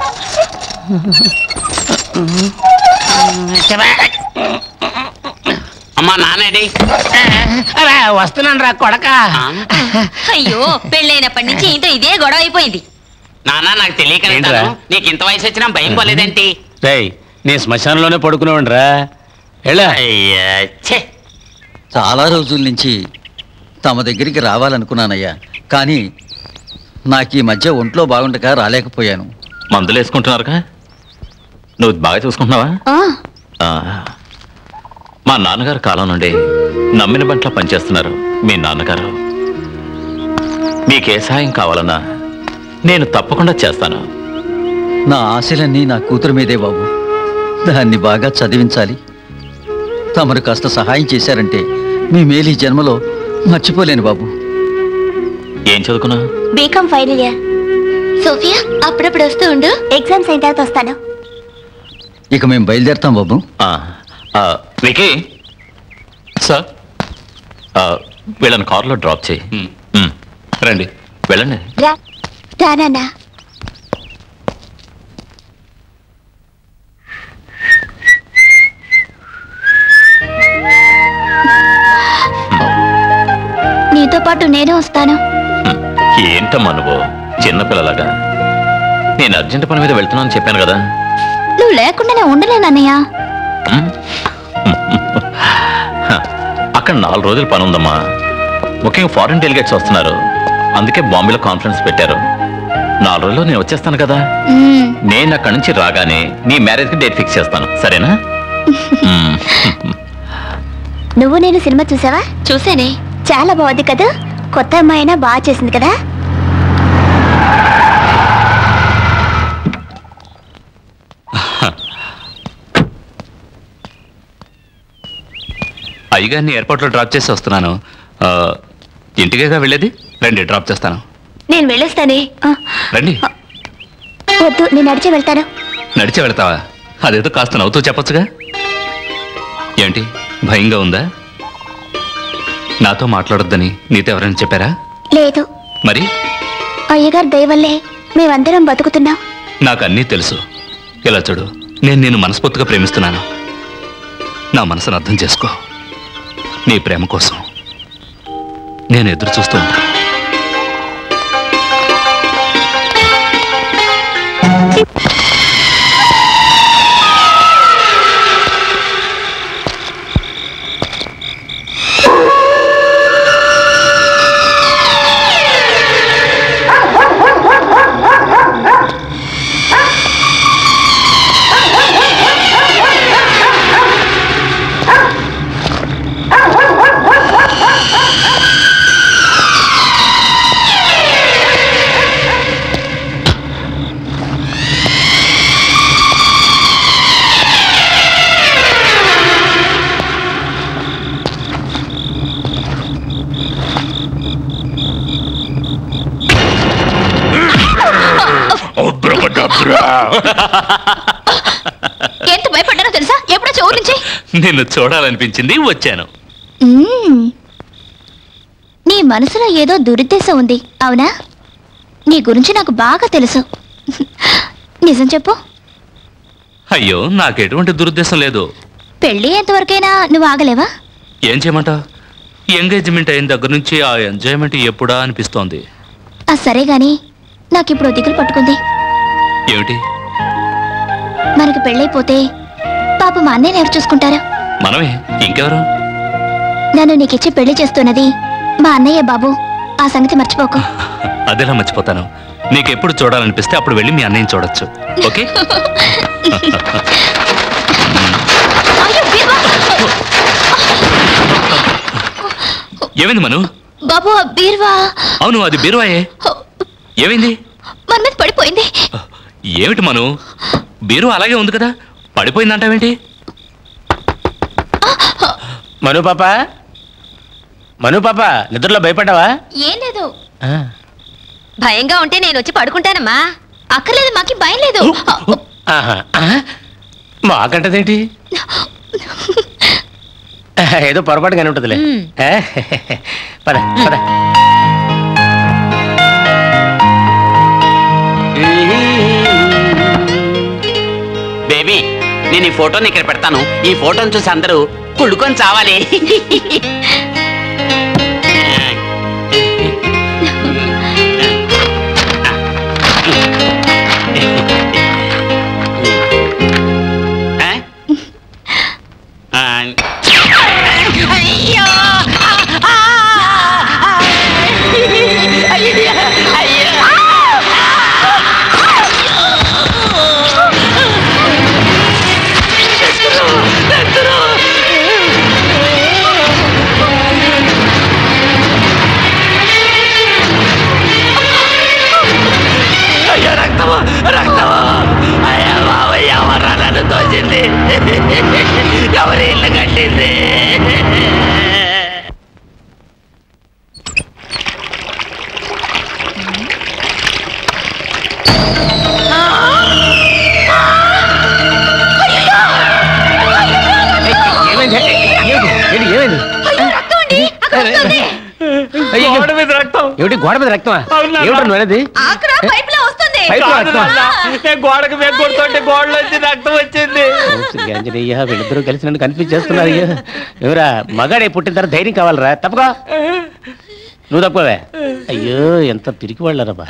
అమ్మా నానేడి అలా వస్తున్నాను రా కొడక అయ్యో పెళ్ళైనప్పటి నుంచి ఏంటో ఇదే గొడవ అయిపోయింది నాన్న నాకు తెలియక ఏంట్రా? అంటాను. నీకు ఇంత వయసు వచ్చినా భయం పోలేదేంటి రేయ్ నేను శ్మశానంలోనే పడుకునేవాడిరా ఎలా అయ్యా ఛే చాలా రోజుల నుంచి తమ దగ్గరికి రావాలనుకున్నానయ్యా కానీ నాకు ఈ మధ్య ఒంట్లో బాగుండక రాలేకపోయాను మందులు వేసుకుంటున్నారుగా నువ్వు బాగా చూసుకుంటున్నావా ఆ. మా నాన్నగారు కాలం నుండి నమ్మిన బంట్ల పనిచేస్తున్నారు మీ నాన్నగారు మీకే సహాయం కావాలన్నా నేను తప్పకుండా చేస్తాను నా ఆశలన్నీ నా కూతురు మీదే బాబు దాన్ని బాగా చదివించాలి తమరు కాస్త సహాయం చేశారంటే మీ మేలు ఈ జన్మలో మర్చిపోలేను బాబు ఏం చదువుకున్నావు బీకామ్ ఫైనల్ ఇయర్ సోఫియా అప్పుడప్పుడు వస్తూ ఉండు ఎగ్జామ్స్ అయిన తర్వాత వస్తాను ఇక మేము బయలుదేరుతాం బాబు ఆ, ఆ, వికీ సార్ వీళ్ళని కారులో డ్రాప్ చేయి మ్. రండి వెళ్ళండి రా రానా నీతో పాటు నేను వస్తాను ఏంటమ్మా నువ్వు చిన్నపిల్లలాగా నేను అర్జెంట్ పని మీద వెళ్తున్నాను చెప్పాను కదా నువ్వు లేకుండానే ఉండలేనన్నయ్య హ, అక్కడ నాలుగు రోజులు పని ఉందమ్మా ముఖ్యంగా ఫారిన్ డెలిగేట్స్ వస్తున్నారు అందుకే బాంబేలో కాన్ఫరెన్స్ పెట్టారు నాలుగు రోజుల్లో నేను వచ్చేస్తాను కదా నేను అక్కడి నుంచి రాగానే నీ మ్యారేజ్కి డేట్ ఫిక్స్ చేస్తాను సరేనా మ్. నువ్వు నేను సినిమా చూసావా చూసానే చాలా బాగుంది కదా కొత్త అమ్మాయి అయినా బాగా చేసింది కదా అయ్యగారిని ఎయిర్పోర్ట్లో డ్రాప్ చేసి వస్తున్నాను ఆ, ఇంటికేగా వెళ్ళేది రండి డ్రాప్ చేస్తాను నేను వెళ్ళేస్తానే ఆ, రండి వద్దు నేను నడిచి వెళ్తాను నడిచి వెళతావా అదేదో కాస్త నవ్వుతూ చెప్పొచ్చుగా ఏంటి భయంగా ఉందా నాతో మాట్లాడొద్దని నీతో ఎవరైనా చెప్పారా లేదు మరి అయ్యగారు దయవల్లే మేమందరం బతుకుతున్నాం నాకు అన్నీ తెలుసు ఇలా చూడు నేను నిన్ను మనస్ఫూర్తిగా ప్రేమిస్తున్నాను నా మనసును అర్థం చేసుకో నీ ప్రేమ కోసం నేను ఎదురు చూస్తూ ఉంటాను ఎంత భయపడ్డానో తెలుసా ఎప్పుడో చెవు నుంచి నిన్ను చూడాలనిపించింది వచ్చాను మ్మ్. నీ మనసులో ఏదో దురుద్దేశం ఉంది అవునా నీ గురించి నాకు బాగా తెలుసు నిజం చెప్పు అయ్యో నాకు ఎటువంటి దురుద్దేశం లేదు పెళ్ళి ఎంతవరకైనా నువ్వు ఆగలేవా ఏం చేయమంటావు ఎంగేజ్మెంట్ అయిన దగ్గర నుంచి ఆ ఎంజాయ్మెంట్ ఎప్పుడా అనిపిస్తోంది ఆ సరే గాని నాకిప్పుడు ఓ దిగులు పట్టుకుంది ఏమిటి మనకి పెళ్ళైపోతే పాప మా అన్నయ్యని ఎవరు చూసుకుంటారు మనమే ఇంకెవరు నన్ను నీకిచ్చి పెళ్లి చేస్తున్నది మా అన్నయ్య బాబు ఆ సంగతి మర్చిపోకు అదెలా మర్చిపోతాను నీకు ఎప్పుడు చూడాలనిపిస్తే అప్పుడు వెళ్ళి మీ అన్నయ్యని చూడొచ్చు ఓకే ఏమైంది మను బాబు ఆ బీర్వా అవును అది బీరువాయే ఏమైంది మన మీద పడిపోయింది ఏమిటి మను బీరు అలాగే ఉంది కదా పడిపోయిందంటావేంటి మను పాప మను పాప నిద్రలో భయపడ్డావా ఏం లేదు ఆ. భయంగా ఉంటే నేను వచ్చి పడుకుంటానమ్మా అక్కర్లేదు మాకి భయం లేదు ఆహా. ఆ? మాకంటదేంటి ఏదో పొరపాటుగానే ఉంటుందిలే ఆ? పద పద బేబీ నేను ఈ ఫోటోని ఇక్కడ పెడతాను ఈ ఫోటోని చూసి అందరూ కుళ్ళుకొని చావాలి అయ్యో అయ్యో అయ్యో రక్తము రక్తము అయ్యా బాబయ్య ఎవరా నన్ను తోచింది ఎవరి ఇల్లు కట్టింది ఏమైంది ఏంటి ఏమైంది అయ్యో, గోడ మీద రక్తం ఏమిటి గోడ మీద రక్తమా అవునా? ఏమిటి నువ్వు అనేది అక్కడ పైప్ లో వస్తుంది పైపు కాదు రక్తమా? నాన్న, నేను గోడకు మీద కొడుతుంటే గోడలో వచ్చి రక్తం వచ్చింది ఓ, శ్రీ ఆంజనేయ వీళ్ళిద్దరూ కలిసి నన్ను కన్ఫ్యూజ్ చేస్తున్నారు అయ్యో ఎవరా మగాడే పుట్టిన తర్వాత ధైర్యం కావాలరా తప్పగా నువ్వు తప్పవే అయ్యో ఎంత పిరికి వాళ్ళరబ్బా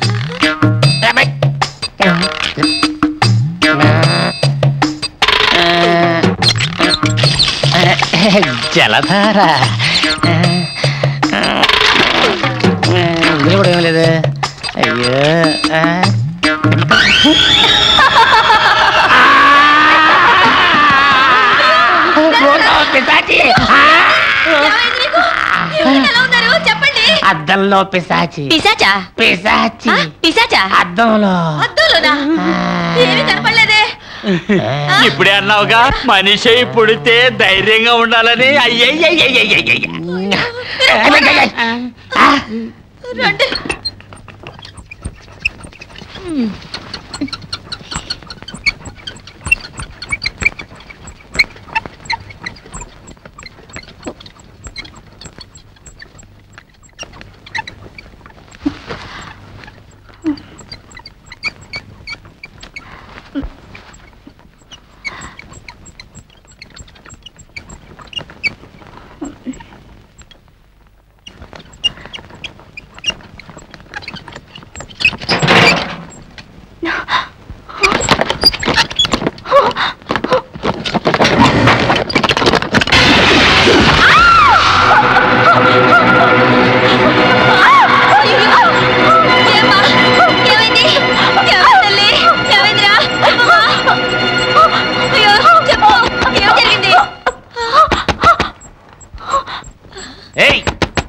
జలధార ఇందులో కూడా ఏం లేదు అయ్యో ఆ. చెప్పండి అద్దంలో పిశాచి పిశాచా పిశాచి ఆ, పిశాచా అద్దంలో అద్దులోనా ఏమీ కనపడలేదే ఇప్పుడే అన్నావుగా మనిషి పుడితే ధైర్యంగా ఉండాలని అయ్యయ్యయ్యయ్యయ్యయ్య రండి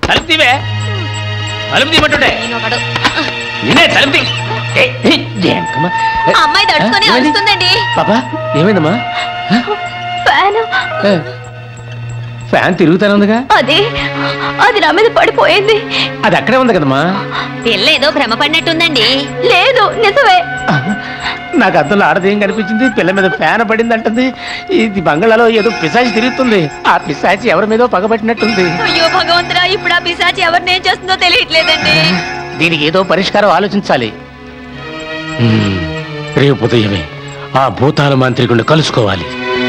తలుపు తీవే తలుపు తీయమంటుండే నిన్నే తలుపు తీ ఏ, ఏ, ఏంకమ్మా? ఏ, అమ్మాయి తడుచుకొని ఏమైంది? అరుస్తుందండి పాపా ఏమైందమ్మా ఫ్యాన్ ఏ, ఫ్యాన్ తిరుగుతానే ఉందిగా అది అది నా మీద పడిపోయింది అది అక్కడే ఉంది కదమ్మా పిల్ల ఏదో భ్రమ పడినట్టుందండి లేదు నిజమే నాకు అద్దంలో ఆడదేం కనిపించింది పిల్ల మీద ఫ్యాన్ పడింది అంటుంది ఇది బంగాళాలో ఏదో పిశాచి తిరుగుతుంది ఆ పిశాచి ఎవరి మీదో పగబట్టినట్టుంది అయ్యో భగవంతుడా ఇప్పుడు ఆ పిశాచి ఎవరిని ఏం చేస్తుందో తెలియట్లేదండి దీనికి ఏదో పరిష్కారం ఆలోచించాలి హ్మ్, రేపు ఉదయమే ఆ భూతాల మాంత్రికుడిని కలుసుకోవాలి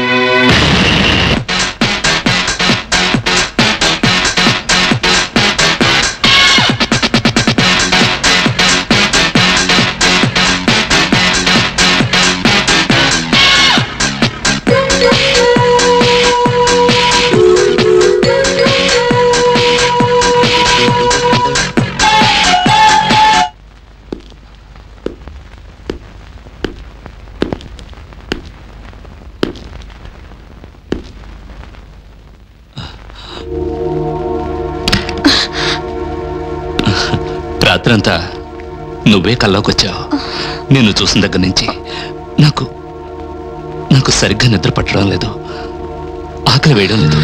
రాత్రంతా నువ్వే కల్లోకొచ్చావు నిన్ను చూసిన దగ్గర నుంచి నాకు నాకు సరిగ్గా నిద్ర పట్టడం లేదు ఆకలి వేయడం లేదు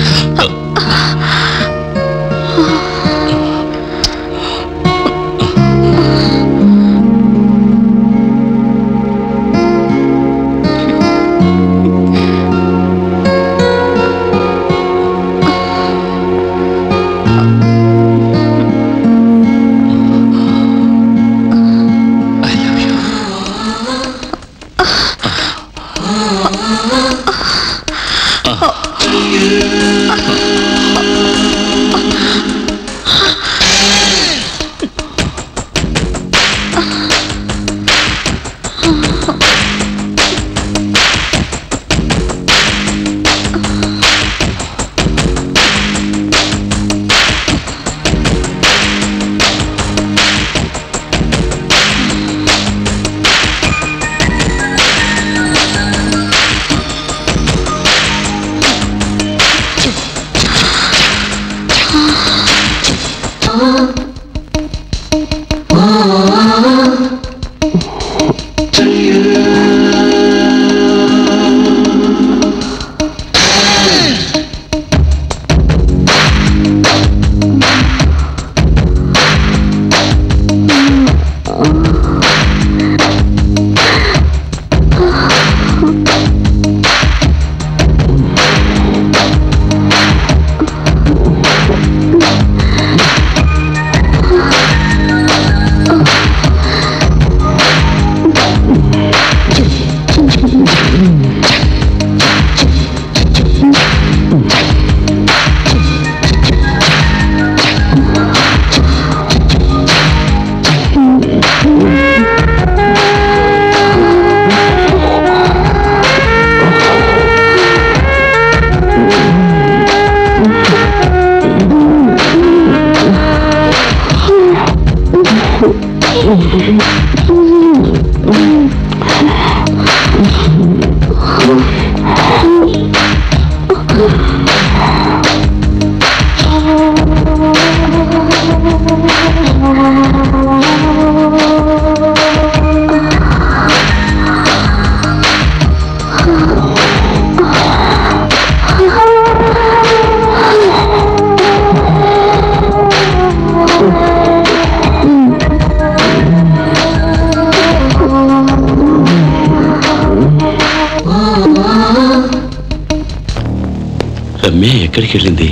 రమ్య ఎక్కడికి వెళ్ళింది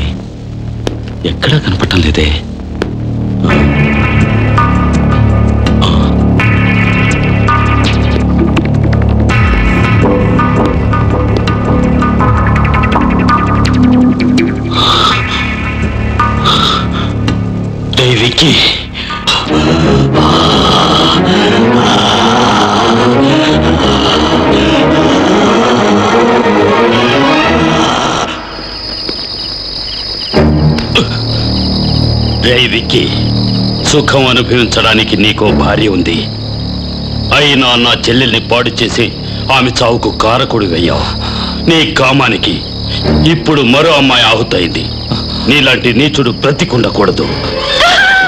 ఎక్కడా కనపడటం లేదే రే విక్కీ రే విక్కీ సుఖం అనుభవించడానికి నీకో భార్య ఉంది అయినా నా చెల్లెల్ని పాడు చేసి ఆమె చావుకు కారకుడివయ్యావు నీ కామానికి ఇప్పుడు మరో అమ్మాయి ఆహుతయింది నీలాంటి నీచుడు బ్రతికుండకూడదు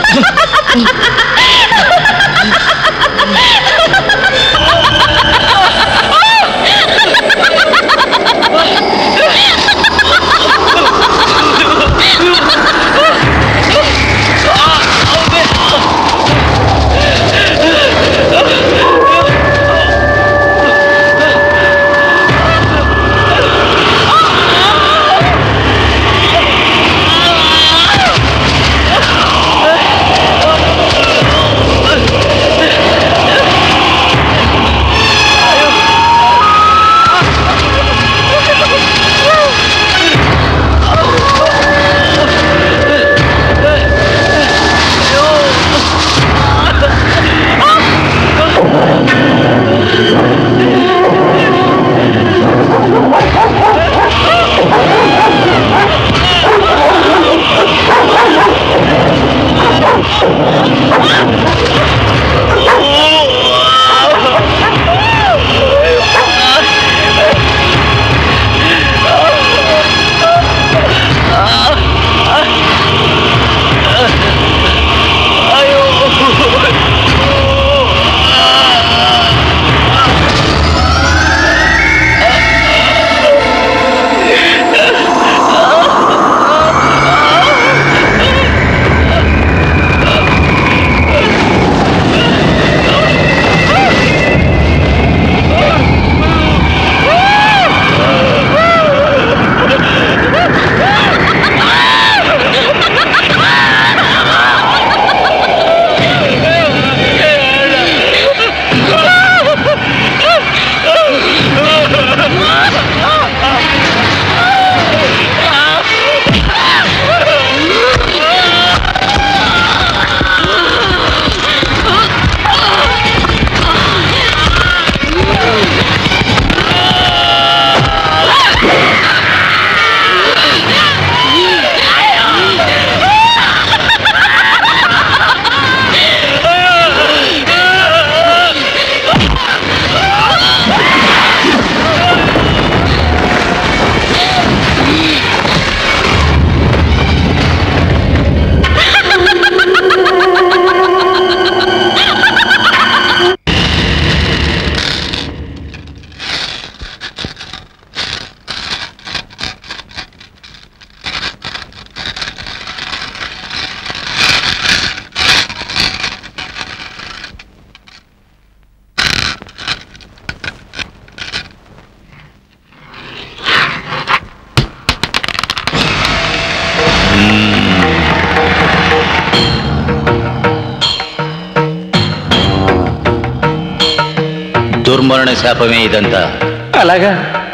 దుర్మరణ శాపమే ఇదంతా అలాగా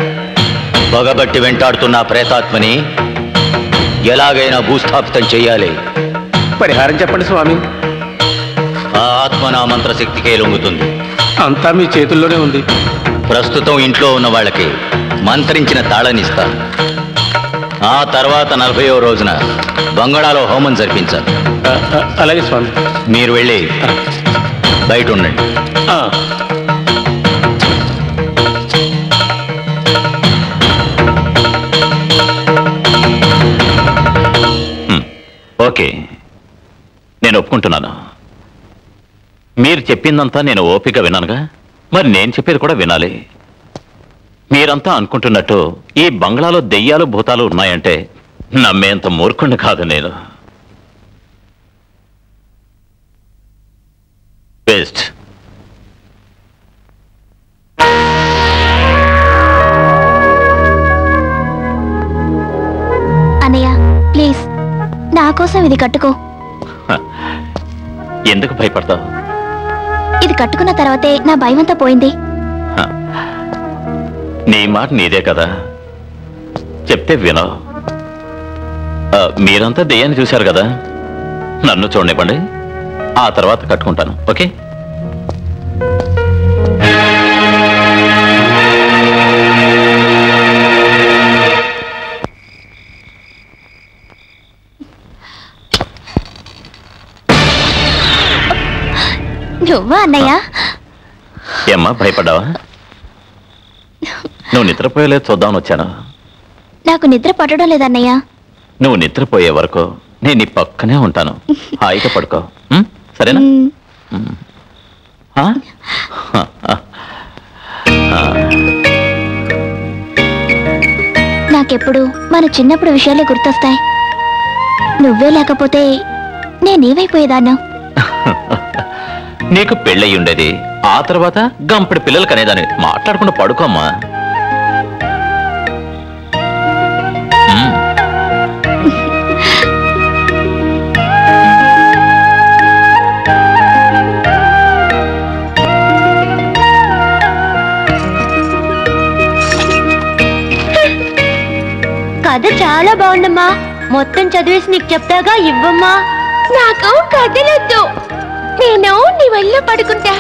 పగబట్టి వెంటాడుతున్న ఆ ప్రేతాత్మని ఎలాగైనా భూస్థాపితం చెయ్యాలి పరిహారం చెప్పండి స్వామి ఆ ఆత్మ నా మంత్రశక్తికే లొంగుతుంది అంతా మీ చేతుల్లోనే ఉంది ప్రస్తుతం ఇంట్లో ఉన్న వాళ్ళకి మంత్రించిన తాళనిస్తాను ఆ తర్వాత నలభైవ రోజున బంగాళాలో హోమం జరిపించాలి అలాగే స్వామి మీరు వెళ్ళి బయట ఉండండి ఓకే నేను ఒప్పుకుంటున్నాను మీరు చెప్పిందంతా నేను ఓపిక విన్నానుగా మరి నేను చెప్పేది కూడా వినాలి మీరంతా అనుకుంటున్నట్టు ఈ బంగ్లాలో దెయ్యాలు భూతాలు ఉన్నాయంటే నమ్మేంత మూర్ఖుణ్ణి కాదు నేను బెస్ట్ అన్నయ్య ప్లీజ్ నా కోసం ఇది కట్టుకో ఎందుకు భయపడతావు ఇది కట్టుకున్న తర్వాతే నా భయమంతా పోయింది నీ మాట నీదే కదా చెప్తే వినవు ఆ, మీరంతా దెయ్యాన్ని చూశారు కదా నన్ను చూడనివ్వండి ఆ తర్వాత కట్టుకుంటాను ఓకే నువ్వా అన్నయ్య ఏమ్మా భయపడ్డావా నువ్వు నిద్రపోయలేదు చూద్దామని వచ్చాను నాకు నిద్ర పట్టడం లేదన్నయ్య నువ్వు నిద్రపోయే వరకు నేను నీ పక్కనే ఉంటాను హాయిగా పడుకో ఉం? సరేనా ఉం. ఆ? ఆ. నాకెప్పుడు మన చిన్నప్పుడు విషయాలే గుర్తొస్తాయి నువ్వే లేకపోతే నేనేమైపోయేదాన్నా నీకు పెళ్ళయి ఉండేది ఆ తర్వాత గంపడి పిల్లలు కనేదాన్ని మాట్లాడకుండా పడుకోమ్మా ఉం. కథ చాలా బాగుందమ్మా మొత్తం చదివేసి నీకు చెప్తాగా ఇవ్వమ్మా నాకు కథలొద్దు నేను నీ వల్ల పడుకుంటా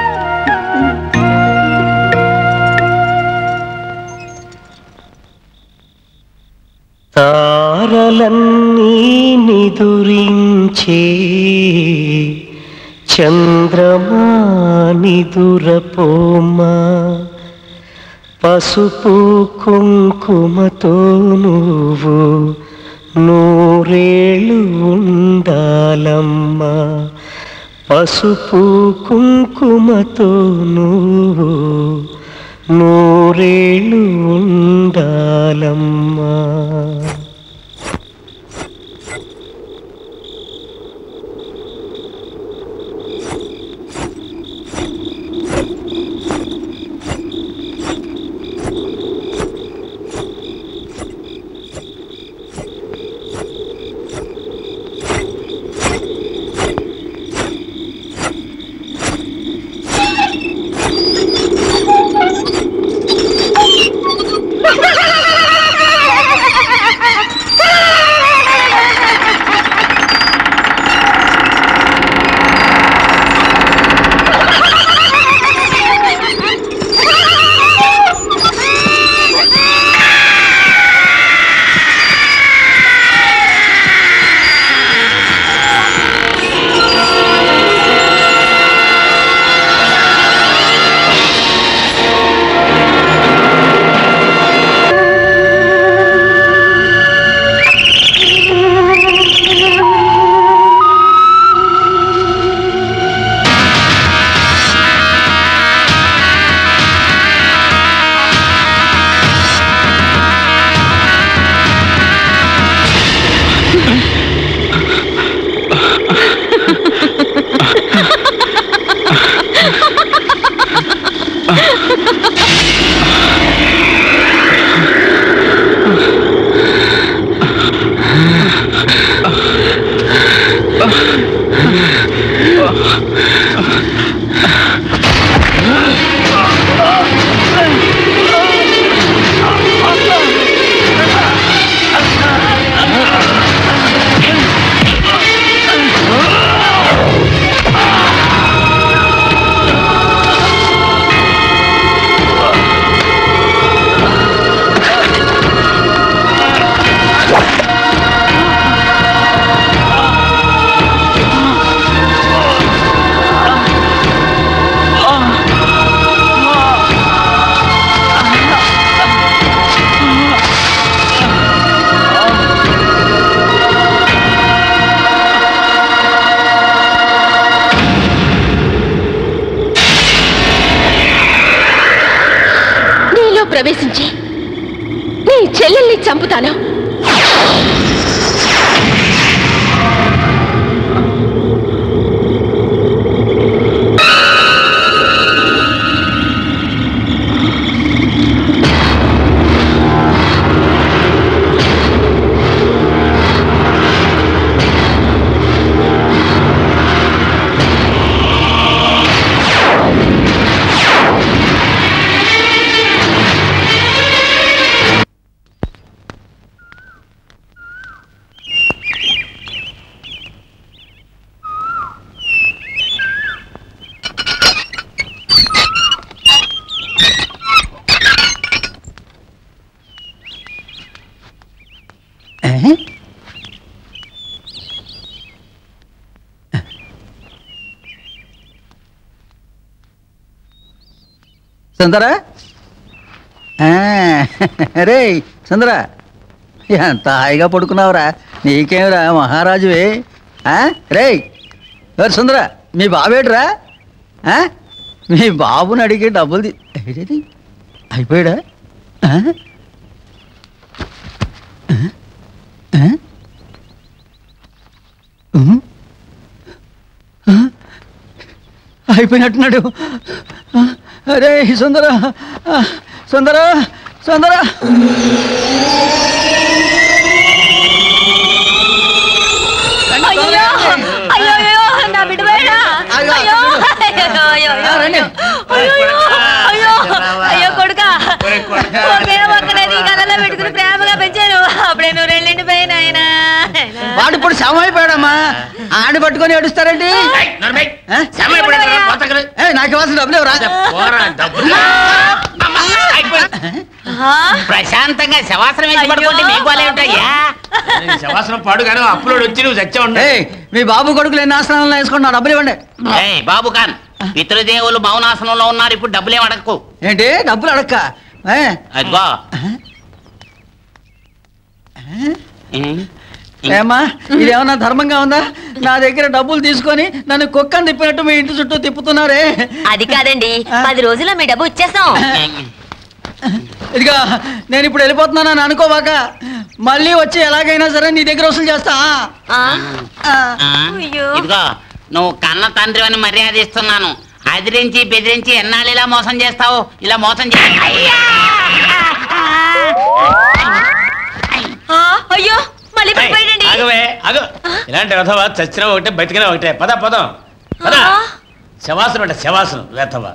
తారలన్నీ నిదురించే చంద్రమా నిదురపోమా పసుపు కుంకుమతో నువ్వు నూరేళ్ళు ఉండాలమ్మా పసుపు కుంకుమతో నువ్వు నూరేళ్ళు ఉండాలమ్మా నీలో ప్రవేశించి నీ చెల్లెల్ని చంపుతాను సుందరా రే సుందరా ఎంత హాయిగా పడుకున్నావురా నీకేమిరా మహారాజువే ఆ? రేయ్ ఎవరు సుందర మీ బాబేడ్రా ఆ? మీ బాబుని అడిగి డబ్బులు తీ- ఏడిది? అయిపోయాడా ఆ? ఆ? ఆ? ఉమ్. ఆ? అయిపోయినట్టున్నాడు ఆ? అరే సుందర ఆ, సుందర సుందర అయ్యో అయ్యో అయ్యో నా బిడ్డ పోయాడా? అయ్యో అయ్యో అయ్యో అయ్యో అయ్యో అయ్యో అయ్యో కొడుకా ఒకే ఒక్కనేది ఈ కథలో పెట్టుకుని ప్రేమగా పెంచాను అప్పుడే నువ్వు రెండింటి పోయిన ఆయన వాడు ఇప్పుడు శవం అయిపోయాడమ్మా ఆడి పట్టుకొని ఏడుస్తారండి ఆ? ఏ, నాకు ఇవ్వాల్సిన డబ్బులు ఎవరా ప్రశాంతంగా శవాసనం వేసి పడుకుంటే మీకు వాళ్ళే ఉంటాయ్యా శవాసనం పాడుగాను అప్పులోడు వచ్చి నువ్వు చచ్చా ఏయ్, మీ బాబు కొడుకులు ఎన్ని ఆసనాలు వేసుకున్నా డబ్బులు ఇవ్వండి ఏయ్ బాబు ఖాన్ పితృదేవులు మౌనాసనంలో ఉన్నారు ఇప్పుడు డబ్బులేం అడగకు ఏంటి డబ్బులు అడక్క ఏ? అదిగో ఏమ్మా ఇదేమన్నా ధర్మంగా ఉందా నా దగ్గర డబ్బులు తీసుకొని నన్ను కుక్కని తిప్పినట్టు మీ ఇంటి చుట్టూ తిప్పుతున్నారే అది కాదండి పది రోజుల్లో మీ డబ్బు ఇచ్చేస్తాం ఇదిగా నేను ఇప్పుడు వెళ్ళిపోతున్నానని అనుకోవాక మళ్ళీ వచ్చి ఎలాగైనా సరే నీ దగ్గర వసూలు చేస్తా ఇదిగో నువ్వు కన్న తండ్రి అని మర్యాద ఇస్తున్నాను అదిరించి బెదిరించి ఎన్నాళ్ళు ఇలా మోసం చేస్తావు ఇలా మోసం చే అయ్యా! ఆ, అయ్యో మళ్ళీ పడిపోయాడండి ఆగవే ఆగు ఇలాంటి రథవా చచ్చినా ఒకటే బతికినా ఒకటే పద పదం పద శవాసనం అంటే శవాసనం వేతవా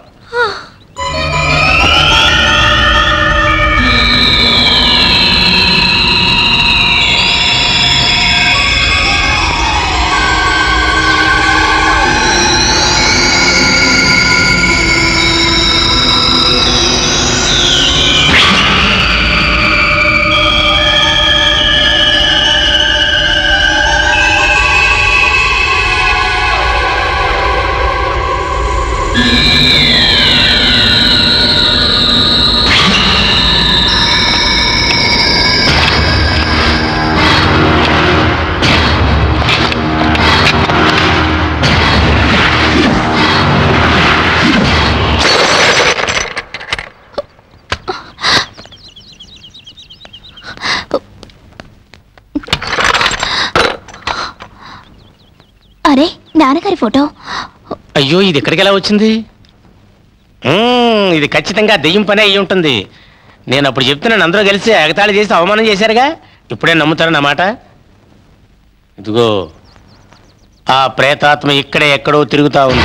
అరే నాన్నగారి ఫోటో అయ్యో ఇది ఎక్కడికి ఎలా వచ్చింది మ్మ్, ఇది ఖచ్చితంగా దెయ్యం పని అయి ఉంటుంది నేను అప్పుడు చెప్తున్నాను అందరూ కలిసి ఎగతాళి చేసి అవమానం చేశారుగా ఇప్పుడే నమ్ముతారు నా మాట ఇదిగో ఆ ప్రేతాత్మ ఇక్కడే ఎక్కడో తిరుగుతా ఉంది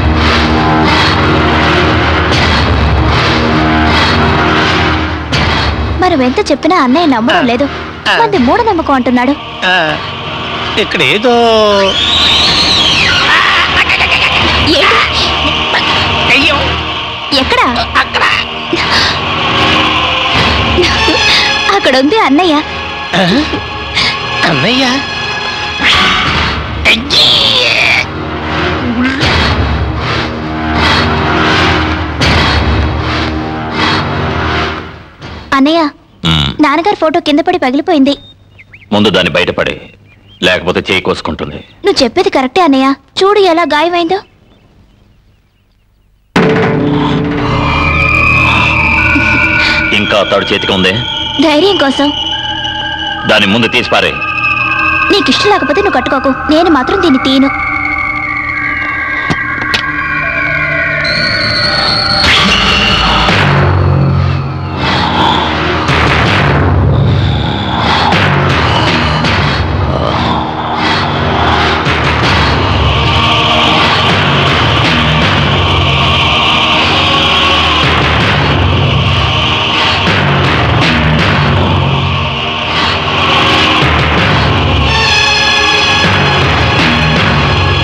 మనం ఎంత చెప్పినా అన్నయ్య నమ్మడం లేదు మంది మూఢనమ్మకం అంటున్నాడు ఆ, ఇక్కడ ఏదో ఎక్కడ అక్కడ ఉంది అన్నయ్య అన్నయ్య అన్నయ్య నాన్నగారి ఫోటో కింద పడి పగిలిపోయింది ముందు దాన్ని బయటపడి లేకపోతే చేయి కోసుకుంటుంది నువ్వు చెప్పేది కరెక్టే అన్నయ్య చూడు ఎలా గాయమైందో ఇంకా తాడు చేతికి ఉంది ధైర్యం కోసం దాని ముందు తీసి పారే నీకు ఇష్టం లేకపోతే నువ్వు కట్టుకోకు నేను మాత్రం దీన్ని తీను ఆ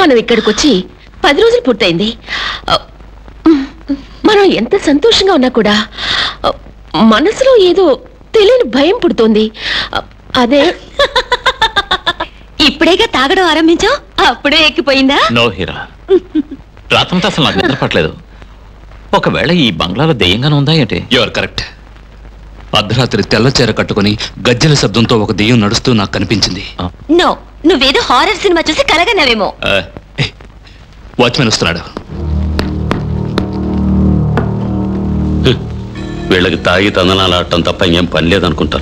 మనం ఇక్కడికి వచ్చి పది రోజులు పూర్తయింది ఆ, మనం ఎంత సంతోషంగా ఉన్నా కూడా ఆ, మనసులో ఏదో తెలియని భయం పుడుతోంది ఆ, అదే ఇప్పుడేగా తాగడం ఆరంభించావు అప్పుడే ఎక్కిపోయిందా నో హీరా రాత్రంతా అసలు నాకు నిద్ర పట్టలేదు ఒకవేళ ఈ బంగ్లాలో దెయ్యంగానే ఉందా ఏంటి యువర్ కరెక్ట్ అర్ధరాత్రి తెల్ల చీర కట్టుకుని గజ్జెల శబ్దంతో ఒక దెయ్యం నడుస్తూ నాకు కనిపించింది నో నువ్వేదో హారర్ సినిమా చూసి కలగన్నావేమో ఆ, ఏ, వాచ్మెన్ వస్తున్నాడు వీళ్ళకి తాగి తందనాలు ఆడటం తప్ప ఇంకేం పని లేదనుకుంటాను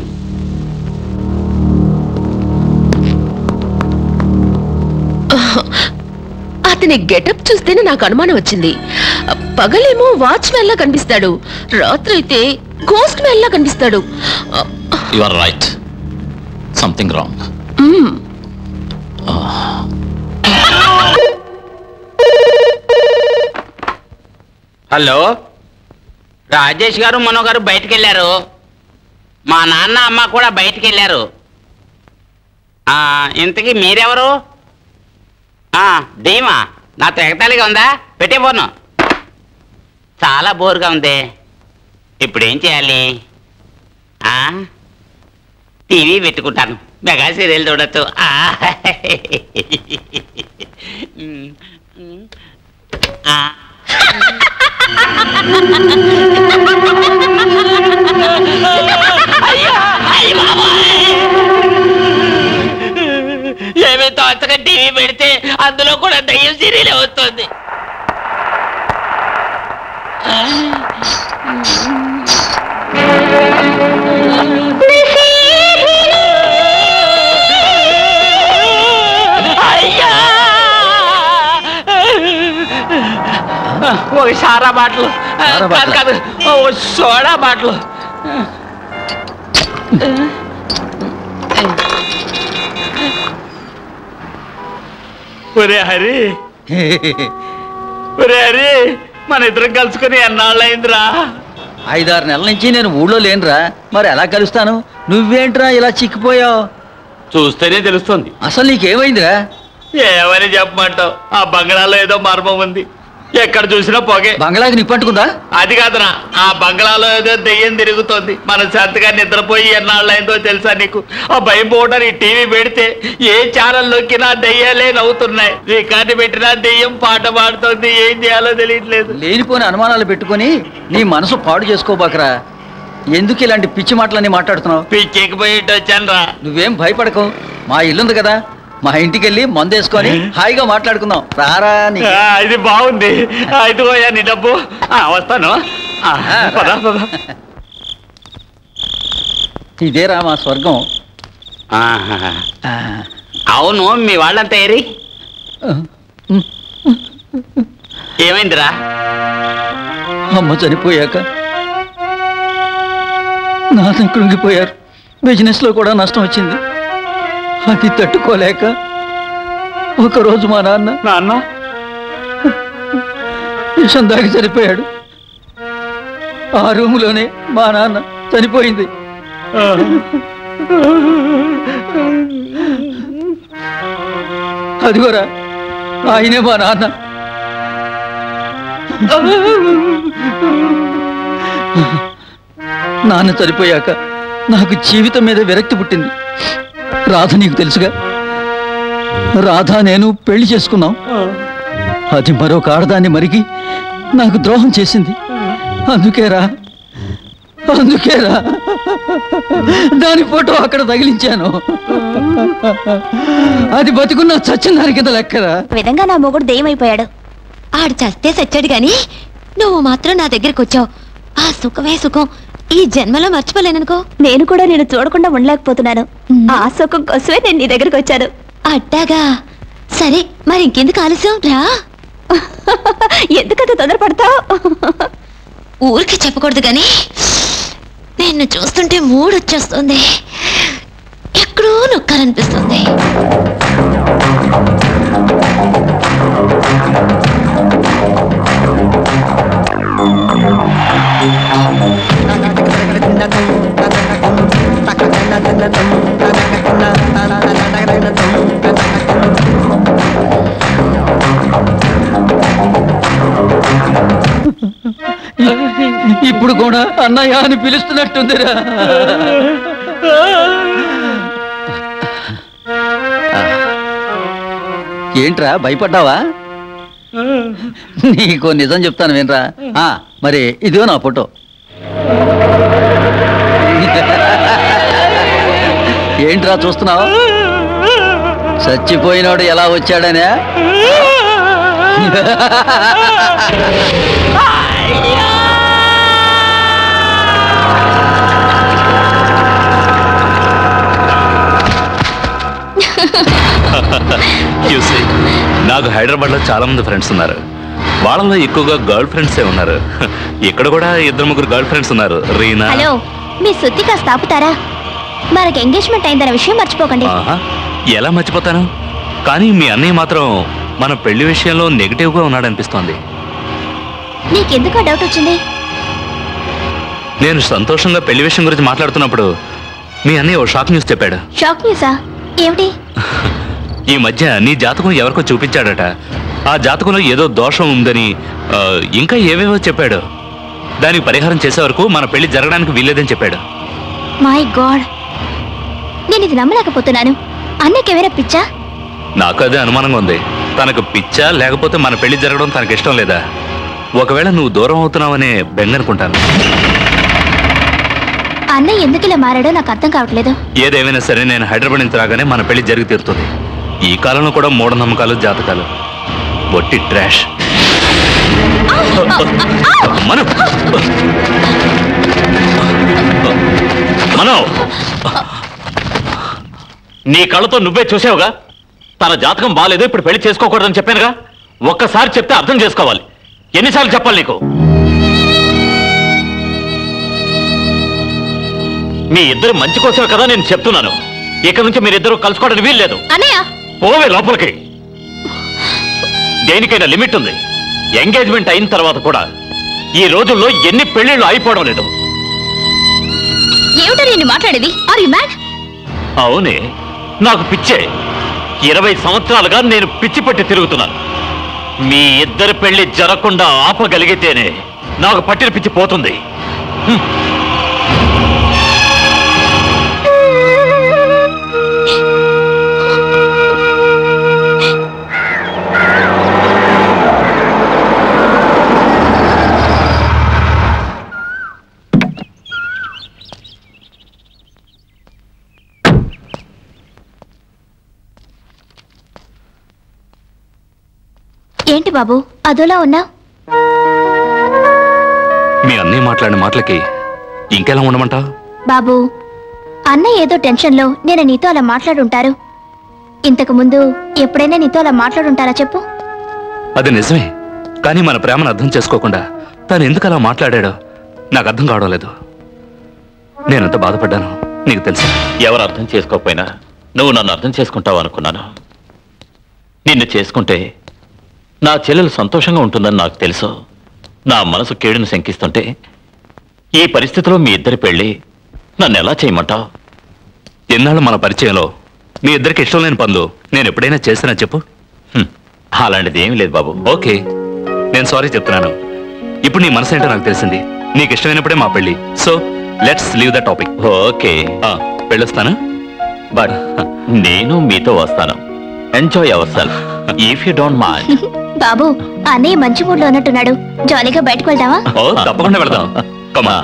అతని గెటప్ చూస్తేనే నాకు అనుమానం వచ్చింది పగలేమో వాచ్మెన్ లా కనిపిస్తాడు రాత్రి అయితే గోస్ట్ మ్యాన్ లా కనిపిస్తాడు you are right something wrong hmm. Hello Rajesh garu Mano గారు బయటికి వెళ్ళారు మా నాన్న అమ్మ కూడా బయటికి వెళ్ళారు ఆ, ఇంతకీ మీరెవరు ఆ, డీమా నాతో ఎగతాళిగా ఉందా పెట్టే ఫోను చాలా బోర్గా ఉంది ఇప్పుడు ఏం చేయాలి ఆ, టీవీ పెట్టుకుంటాను మెగా సీరియల్ చూడొచ్చు ఆ. ఉమ్, ఉమ్. ఆ. ఏమీ తోచగా టీవీ పెడితే అందులో కూడా దయ్యం సీరియల్ వస్తుంది ఒక సారా బాటలు కాదు కాదు ఓ సోడా బాటలు ఒరే హరి ఒరే హరి మన ఇద్దరం కలుసుకుని ఎన్నాళ్ళైందిరా ఐదారు నెలల నుంచి నేను ఊళ్ళో లేనురా మరి ఎలా కలుస్తాను నువ్వేంట్రా ఇలా చిక్కిపోయావు చూస్తేనే తెలుస్తుంది అసలు నీకేమైందిరా ఏమని చెప్పమంటావు ఆ బంగ్లాలో ఏదో మర్మం ఉంది ఎక్కడ చూసినా పొగే బంగ్లాకి నిప్పట్టుకుందా అది కాదురా ఆ బంగ్లాలో ఏదో దెయ్యం తిరుగుతోంది మన శాంతిగా నిద్రపోయి ఎన్నాళ్ళైందో తెలుసా నీకు ఆ భయం పోవడానికి టీవీ పెడితే ఏ ఛానల్ నొక్కినా దెయ్యాలే నవ్వుతున్నాయి రికార్డు పెట్టినా దెయ్యం పాట పాడుతోంది ఏం చేయాలో తెలియట్లేదు లేనిపోని అనుమానాలు పెట్టుకొని నీ మనసు పాడు చేసుకోబాకరా ఎందుకు ఇలాంటి పిచ్చి మాటలన్నీ మాట్లాడుతున్నావు పిచ్చెక్కిపోయిట్టు వచ్చాను రా నువ్వేం భయపడకు మా ఇల్లుంది కదా మా ఇంటికి వెళ్ళి మందేసుకొని హాయిగా మాట్లాడుకుందాం రారా నీ ఆ, ఇది బాగుంది ఆ, ఇదిగోయా నీ డబ్బు ఆ, వస్తాను ఆ, పద, పద. ఇదేరా మా స్వర్గం ఆహా. అవును మీ వాళ్ళంతా ఏరి ఏమైందిరా అమ్మ చనిపోయాక నాన్న కృంగిపోయారు బిజినెస్ లో కూడా నష్టం వచ్చింది అది తట్టుకోలేక ఒకరోజు మా నాన్న నాన్న విషం దాగి చనిపోయాడు ఆ రూములోనే మా నాన్న చనిపోయింది అదిగోరా ఆయనే మా నాన్న నాన్న చనిపోయాక నాకు జీవితం మీద విరక్తి పుట్టింది రాధ నీకు తెలుసుగా రాధ నేను పెళ్లి చేసుకున్నాం అది మరొక ఆడదాన్ని మరిగి నాకు ద్రోహం చేసింది అందుకేరా అందుకేరా దాని ఫోటో అక్కడ తగిలించాను అది బతుకున్న చచ్చిన దాని కింద లెక్కరా విధంగా నా మొగుడు దెయ్యమైపోయాడు ఆడు చస్తే చచ్చాడు గాని నువ్వు మాత్రం నా దగ్గరికి వచ్చావు ఆ సుఖమే సుఖం ఈ జన్మలో మర్చిపోలేననుకో నేను కూడా నేను చూడకుండా ఉండలేకపోతున్నాను ఆ సుఖం కోసమే నేను నీ దగ్గరికి వచ్చాను అట్టాగా సరే మరి ఇంకెందుకు ఆలస్యం రా ఎందుకంత తొందరపడతావు ఊరికి చెప్పకూడదు గాని నిన్ను చూస్తుంటే మూడు వచ్చేస్తుంది ఎక్కడో నొక్కాలనిపిస్తుంది ఇప్పుడు కూడా అన్నయ్య అని పిలుస్తున్నట్టుందిరా ఏంట్రా భయపడ్డావా నీకు నిజం చెప్తాను వినరా ఆ, మరి ఇదిగో నా ఫోటో ఏంట్రా చూస్తున్నావు చచ్చిపోయినోడు ఎలా వచ్చాడనే You see, నాకు హైదరాబాద్ లో చాలా మంది ఫ్రెండ్స్ ఉన్నారు వాళ్ళలో ఎక్కువగా గర్ల్ ఫ్రెండ్సే ఉన్నారు ఇక్కడ కూడా ఇద్దరు ముగ్గురు గర్ల్ ఫ్రెండ్స్ ఉన్నారు రీనా హలో మీ సుత్తి కాస్త ఆపుతారా మనకి ఎంగేజ్మెంట్ అయిందన్న విషయం మర్చిపోకండి ఆహా, ఎలా మర్చిపోతాను కానీ మీ అన్నయ్య మాత్రం మన పెళ్లి విషయంలో నెగిటివ్ గా ఉన్నాడనిపిస్తోంది నీకెందుకు డౌట్ వచ్చింది నేను సంతోషంగా పెళ్లి విషయం గురించి మాట్లాడుతున్నప్పుడు మీ అన్నయ్య ఓ షాక్ న్యూస్ చెప్పాడు షాక్ న్యూసా ఏమిటి ఈ మధ్య నీ జాతకం ఎవరికో చూపించాడట ఆ జాతకంలో ఏదో దోషం ఉందని ఆ, ఇంకా ఏవేవో చెప్పాడు దానికి పరిహారం చేసే వరకు మన పెళ్లి జరగడానికి వీల్లేదని చెప్పాడు మై గాడ్ నేను ఇది నమ్మలేకపోతున్నాను అన్నకి ఏమైనా పిచ్చా నాకు అదే అనుమానంగా ఉంది తనకు పిచ్చా లేకపోతే మన పెళ్లి జరగడం తనకి ఇష్టం లేదా ఒకవేళ నువ్వు దూరం అవుతున్నావనే బెంగనుకుంటాను అన్నయ్య ఎందుకు ఇలా మారాడో నాకు అర్థం కావట్లేదు ఏదేమైనా సరే నేను హైదరాబాద్ నుంచి రాగానే మన పెళ్లి జరిగి తీరుతుంది ఈ కాలంలో కూడా మూఢనమ్మకాలు జాతకాలు ఒట్టి ట్రాష్ మనం మనో నీ కళ్ళతో నువ్వే చూసావుగా తన జాతకం బాగాలేదు ఇప్పుడు పెళ్లి చేసుకోకూడదని చెప్పానుగా ఒక్కసారి చెప్తే అర్థం చేసుకోవాలి ఎన్నిసార్లు చెప్పాలి నీకు మీ ఇద్దరు మంచి కోసమే కదా నేను చెప్తున్నాను ఇక నుంచి మీరిద్దరూ కలుసుకోవడానికి వీల్లేదు అన్నయ్య పోవే లోపలికి దేనికైనా లిమిట్ ఉంది ఎంగేజ్మెంట్ అయిన తర్వాత కూడా ఈ రోజుల్లో ఎన్ని పెళ్లిళ్ళు అయిపోవడం లేదు ఏమిటో నేను మాట్లాడేది ఆర్ యు మ్యాడ్ అవునే నాకు పిచ్చే ఇరవై సంవత్సరాలుగా నేను పిచ్చి పట్టి తిరుగుతున్నాను మీ ఇద్దరి పెళ్లి జరగకుండా ఆపగలిగితేనే నాకు పట్టిన పిచ్చి పోతుంది హ్మ్. ఏంటి బాబు అదోలా ఉన్నా మీ అన్నయ్య మాట్లాడిన మాటలకి ఇంకెలా ఉండమంటావు బాబు అన్నయ్య ఏదో టెన్షన్లో నేను నీతో అలా మాట్లాడుంటారు ఇంతకు ముందు ఎప్పుడైనా నీతో అలా మాట్లాడుంటారా చెప్పు అది నిజమే కానీ మన ప్రేమను అర్థం చేసుకోకుండా తను ఎందుకు అలా మాట్లాడాడో నాకు అర్థం కావడం లేదు నేనంత బాధపడ్డాను నీకు తెలుసు ఎవరు అర్థం చేసుకోకపోయినా నువ్వు నన్ను అర్థం చేసుకుంటావు అనుకున్నాను నిన్ను చేసుకుంటే నా చెల్లెలు సంతోషంగా ఉంటుందని నాకు తెలుసు నా మనసు కేడును శంకిస్తుంటే ఈ పరిస్థితిలో మీ ఇద్దరి పెళ్లి నన్ను ఎలా చేయమంటావు ఎన్నాళ్ళు మన పరిచయంలో మీ ఇద్దరికి ఇష్టం లేని పనులు నేను ఎప్పుడైనా చేసినా చెప్పు అలాంటిది ఏమీ లేదు బాబు ఓకే నేను సారీ చెప్తున్నాను ఇప్పుడు నీ మనసు ఏంటో నాకు తెలిసింది నీకు ఇష్టమైనప్పుడే మా పెళ్లి so let's leave the topic okay వెళ్ళొస్తాను బట్ నేను మీతో వస్తాను enjoy our self if you don't mind బాబు అన్నయ్య మంచి మూడ్లో ఉన్నట్టున్నాడు జాలీగా బయటకు వెళ్దామా ఓ తప్పకుండా వెళదాం కమా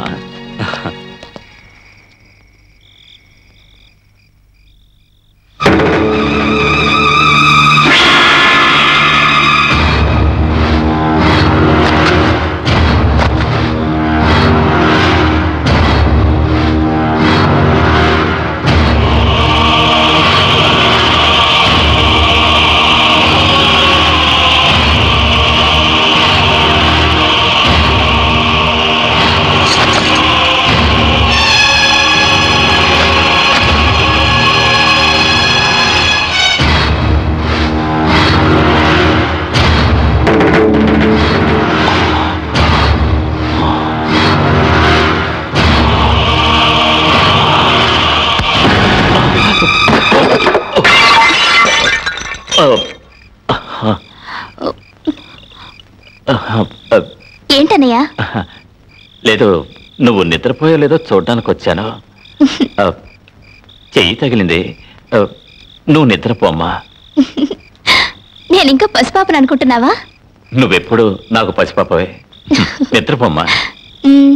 ఏంటన్నయ్య లేదు నువ్వు నిద్రపోయో లేదో చూడ్డానికి వచ్చాను ఆ, చెయ్యి తగిలింది ఆ, నువ్వు నిద్రపోమ్మా నేను ఇంకా పసిపాపను అనుకుంటున్నావా నువ్వెప్పుడు నాకు పసిపాపవే హ్మ్, నిద్రపోమ్మా మ్మ్.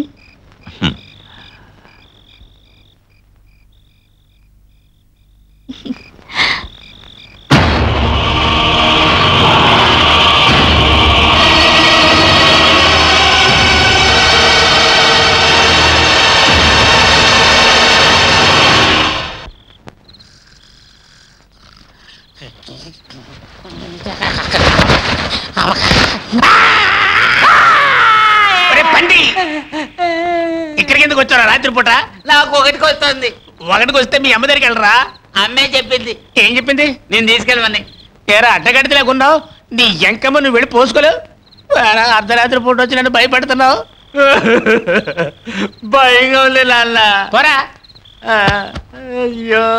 ఒరే పండి ఇక్కడికి ఎందుకు వచ్చారా రాత్రి పూట నాకు ఒకటికి వస్తుంది ఒకటికి వస్తే మీ అమ్మ దగ్గరికి వెళ్ళరా అమ్మే చెప్పింది ఏం చెప్పింది నేను తీసుకెళ్ళమని ఏరా అడ్డగడితే లేకున్నావు నీ ఎంకమ్మ నువ్వు వెళ్ళి పోసుకోలేవు ఏరా, అర్ధరాత్రి పూట వచ్చి నన్ను భయపెడుతున్నావు భయంగా ఉంది నాన్న పోరా అయ్యో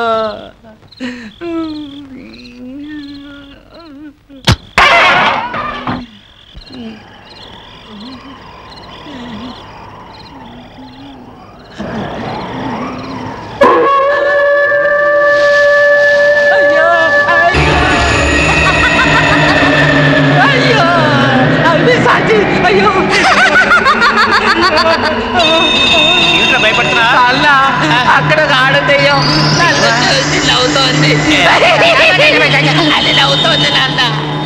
అయ్యో అవి సాచి అయ్యో ఏంట్రా భయపడుతున్నా అల్లా అక్కడ ఆడదయ్యం నన్ను చూసి నవ్వుతోంది అది నవ్వుతోంది నాన్న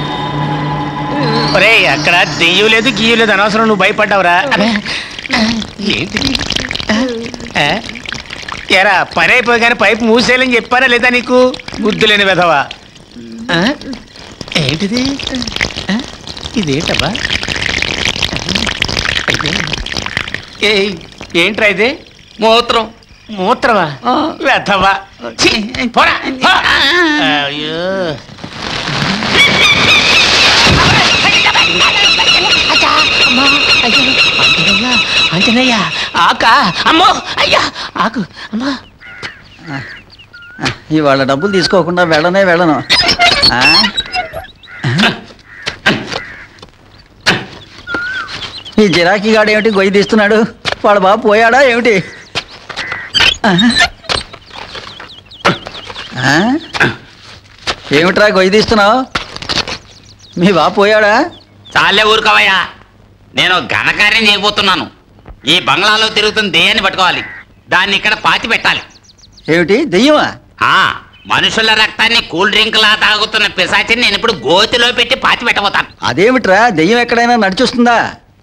ఒరే అక్కడ దెయ్యం లేదు గీయం లేదు అనవసరం నువ్వు భయపడ్డావురా ఏంటి ఆ? ఏరా పని అయిపోయి కానీ పైపు మూసేయాలని చెప్పానా లేదా నీకు బుద్ధి లేని విధవా ఆ? ఏంటిది ఆ? ఇదేంటబ్బా ఏయ్, ఏంట్రా ఇది మూత్రం మూత్రమా వెధవా ఛీ, పోరా, పో. అయ్యో అంజనయ్య ఆక అమ్మో అయ్యా ఆకు అమ్మా ఇవాళ డబ్బులు తీసుకోకుండా వెళ్ళనే వెళ్ళను ఆ? ఈ జిరాకీ గాడు ఏమిటి గొయ్యి తీస్తున్నాడు వాడు బాబు పోయాడా ఏమిటి ఆ? ఆ? ఏమిట్రా గొయ్యి తీస్తున్నావు మీ బాబు పోయాడా చాలే ఊరుకోవయ్యా నేను ఘనకార్యం చేయబోతున్నాను ఈ బంగ్లాలో తిరుగుతున్న దెయ్యాన్ని పట్టుకోవాలి దాన్ని ఇక్కడ పాతి పెట్టాలి ఏమిటి దెయ్యమా ఆ మనుషుల రక్తాన్ని కూల్ డ్రింక్ లా తాగుతున్న పిశాచిని నేను ఇప్పుడు గోతిలో పెట్టి పాతి పెట్టబోతాను అదేమిట్రా దెయ్యం ఎక్కడైనా నడిచొస్తుందా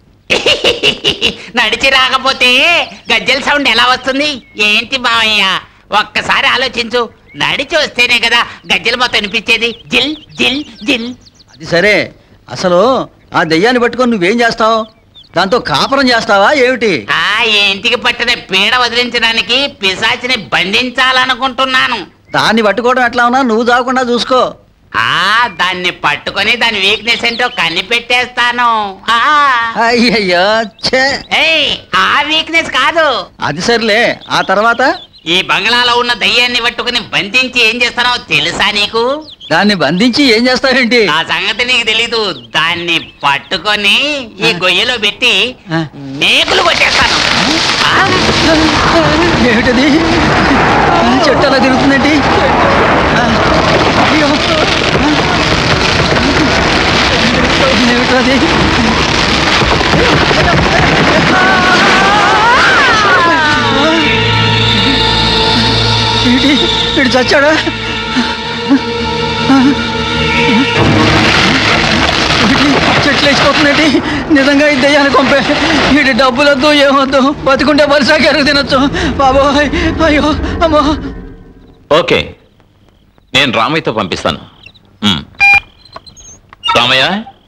నడిచి రాకపోతే గజ్జల సౌండ్ ఎలా వస్తుంది ఏంటి బావయ్య ఒక్కసారి ఆలోచించు నడిచి వస్తేనే కదా గజ్జల మొత్తం వినిపించేది జిల్ జిల్ జిల్ అది సరే అసలు ఆ దెయ్యాన్ని పట్టుకొని నువ్వేం చేస్తావు దాంతో కాపురం చేస్తావా ఏమిటి ఆ ఈ ఇంటికి పట్టిన పీడ వదిలించడానికి పిశాచిని బంధించాలనుకుంటున్నాను దాన్ని పట్టుకోవడం ఎట్లా ఉన్నా నువ్వు చావకుండా చూసుకో ఆ దాన్ని పట్టుకొని దాని వీక్నెస్ ఏంటో కనిపెట్టేస్తాను ఆ అయ్యయ్యో ఛే ఏయ్ ఆ వీక్నెస్ కాదు అది సర్లే ఆ తర్వాత ఈ బంగ్లాలో ఉన్న దయ్యాన్ని పట్టుకుని బంధించి ఏం చేస్తానో తెలుసా నీకు దాన్ని బంధించి ఏం చేస్తావేంటి ఆ సంగతి నీకు తెలీదు దాన్ని పట్టుకొని ఈ గొయ్యలో పెట్టి మేకులు కొట్టేస్తాను ఆ? ఏమిటది ఆ, చెట్టు అలా తిరుగుతుందేంటి ఆ, అయ్యో ఏమిటది ఏంటి వీడు చచ్చాడా ఏంటి? చెట్లు వేసిపోతుందేంటి నిజంగా ఈ దయ్యాన్ని కొంపే వీడి డబ్బులొద్దు ఏమొద్దు బతుకుంటే బలిసాకి ఎరుగు తినొచ్చు బాబోయ్ అయ్యో అమ్మో ఓకే నేను రామయ్యతో పంపిస్తాను మ్. రామయ్య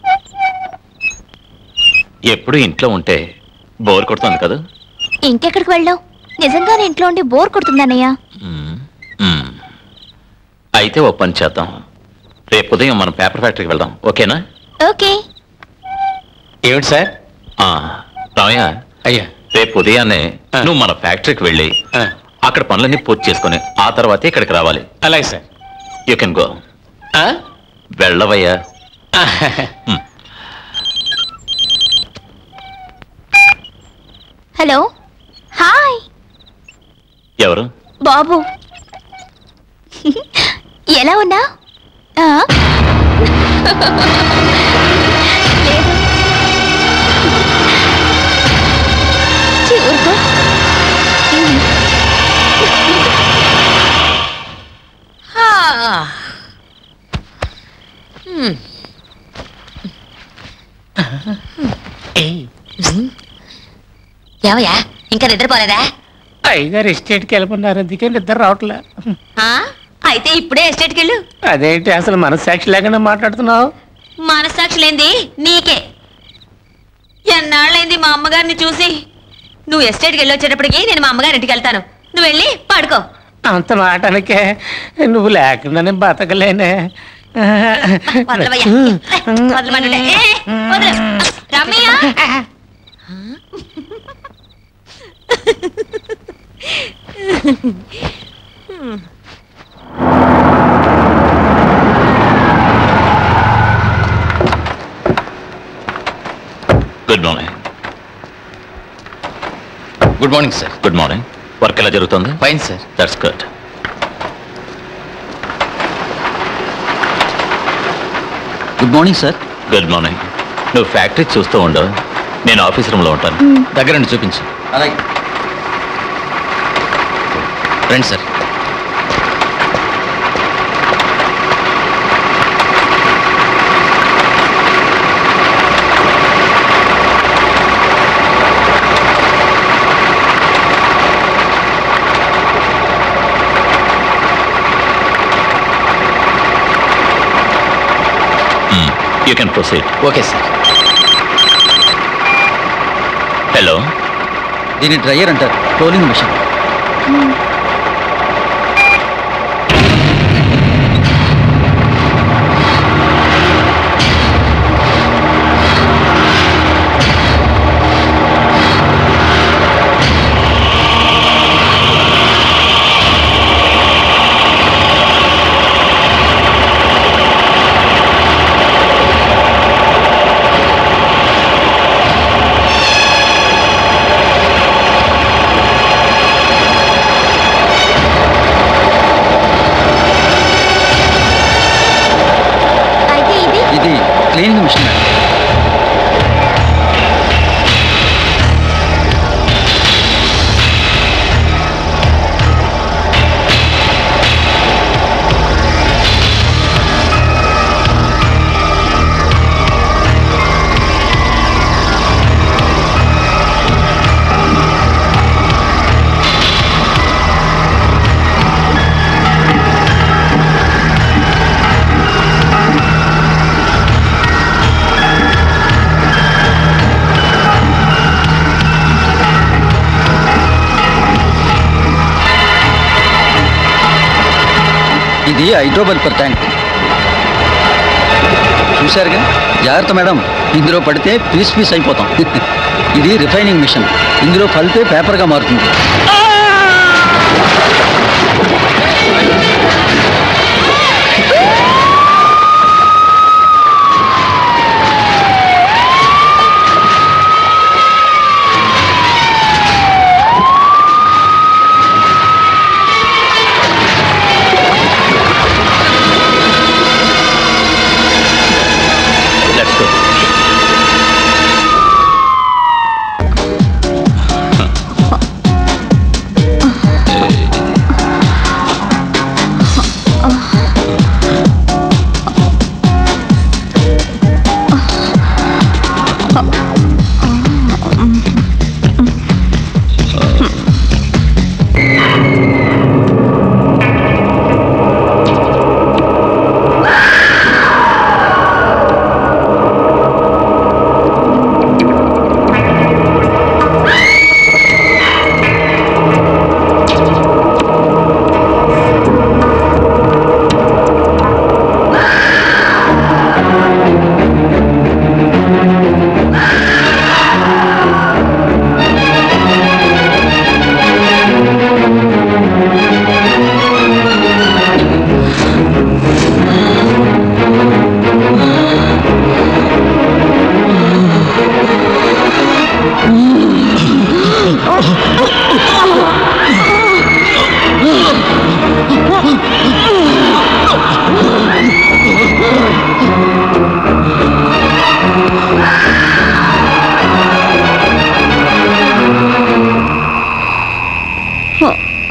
ఎప్పుడు ఇంట్లో ఉంటే బోర్ కొడుతుంది కదా ఇంకెక్కడికి వెళ్ళావు నిజంగానే ఇంట్లో ఉండి బోర్ కొడుతుందన్నయ్య మ్. అయితే ఓ పని చేద్దాం రేపు ఉదయం మనం పేపర్ ఫ్యాక్టరీకి వెళ్దాం ఓకేనా ఓకే ఏమిటి సార్ ఆ, రామయ్య అయ్యా రేపు ఉదయాన్నే నువ్వు మన ఫ్యాక్టరీకి వెళ్ళి అక్కడ పనులన్నీ పూర్తి చేసుకుని ఆ తర్వాతే ఇక్కడికి రావాలి అలాగే సార్ యూ కెన్ గో వెళ్ళవయ్యా హలో హాయ్ ఎవరు బాబు ఎలా ఉన్నా ఆ? లేదు. ఛీ, ఊరుకో. ఉమ్. ఏమయ్యా ఇంకా నిద్రపోలేదా అయ్యగారు ఎస్టేట్కి వెళ్ళమన్నారు అందుకే నిద్ర రావట్లే ఆ? అయితే ఇప్పుడే ఎస్టేట్కి వెళ్ళు అదేంటి అసలు మనసాక్షి లేకుండా మాట్లాడుతున్నావు మనస్సాక్షి లేంది నీకే ఎన్నాళ్ళైంది మా అమ్మగారిని చూసి నువ్వు ఎస్టేట్కి వెళ్ళి వచ్చేటప్పటికి నేను మా అమ్మగారి ఇంటికి వెళ్తాను నువ్వు వెళ్ళి పడుకో అంత మాటనికే నువ్వు లేకుండానే బతకలేనే వదలవయ్యా. వదలమంటుంటే. ఏ, వదలు. రమ్మయ్య. Good morning good morning sir good morning work ఎలా జరుగుతుంది fine sir that's good good morning sir good morning నువ్వు ఫ్యాక్టరీ చూస్తూ ఉండు నేను ఆఫీస్ రూమ్లో ఉంటాను దగ్గరండి చూపించు అలాగే రండి sir you can proceed okay sir hello దీన్ని డ్రయర్ అంటారు రోలింగ్ మిషన్ అయితే ఇది ఇది క్లీనింగ్ మిషన్ మేడం ఇది హైడ్రోబల్పర్ ట్యాంక్ చూశారుగా జాగ్రత్త మేడం ఇందులో పడితే పీస్ పీస్ అయిపోతాం ఇది రిఫైనింగ్ మిషన్ ఇందులో కలిపే పేపర్గా మారుతుంది లెట్స్ గో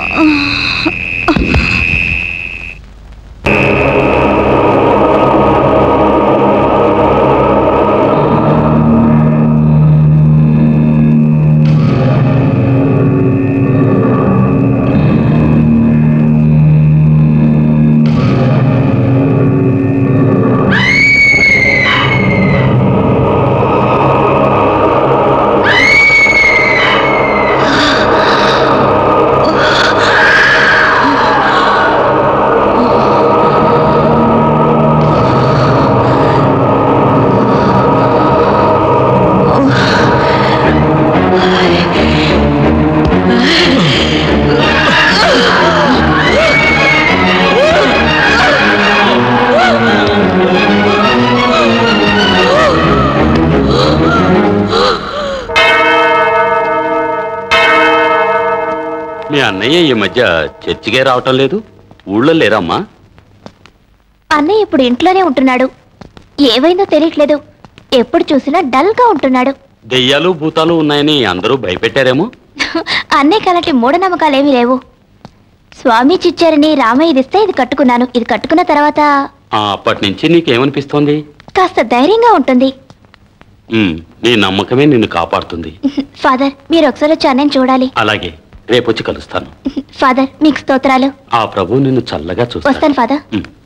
మీ అన్నయ్య ఈ మధ్య చర్చికే రావటం లేదు ఊళ్ళో లేరమ్మా అన్నయ్య ఇప్పుడు ఇంట్లోనే ఉంటున్నాడు ఏవైందో తెలియట్లేదు ఎప్పుడు చూసినా డల్ గా ఉంటున్నాడు దెయ్యాలు భూతాలు ఉన్నాయని అందరూ భయపెట్టారేమో అన్నయ్య అలాంటి మూఢనమ్మకాలేమీ లేవు స్వామి చిచ్చారని రామయ్య ఇదిస్తే ఇది కట్టుకున్నాను ఇది కట్టుకున్న తర్వాత ఆ, అప్పటి నుంచి నీకేమనిపిస్తోంది కాస్త ధైర్యంగా ఉంటుంది ఉమ్, నీ నమ్మకమే నిన్ను కాపాడుతుంది ఫాదర్ మీరు ఒకసారి వచ్చి అన్నయ్య చూడాలి అలాగే రేపొచ్చి కలుస్తాను ఫాదర్ మీకు స్తోత్రాలు ఆ ప్రభు నిన్ను చల్లగా చూస్తాను వస్తాను ఫాదర్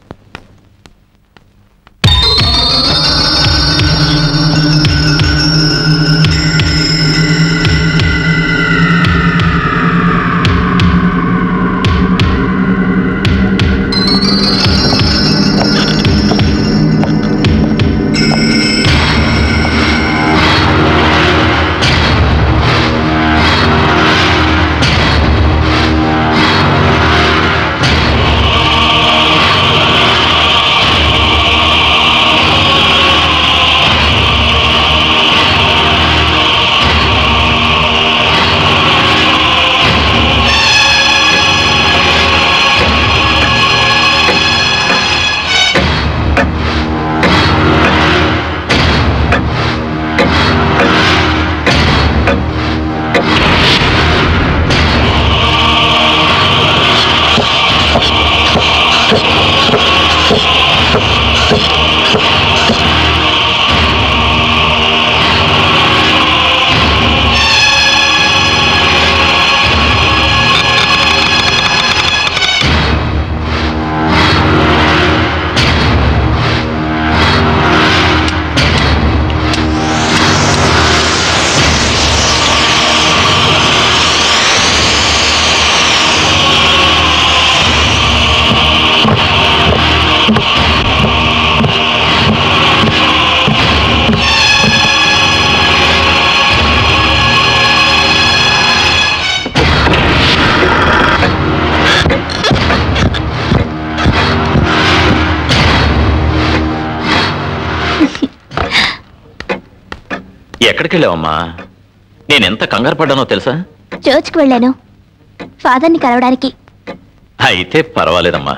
ఎక్కడికి వెళ్ళావమ్మా నేనెంత కంగారు పడ్డానో తెలుసా చర్చ్కి వెళ్ళాను ఫాదర్ని కలవడానికి అయితే పర్వాలేదమ్మా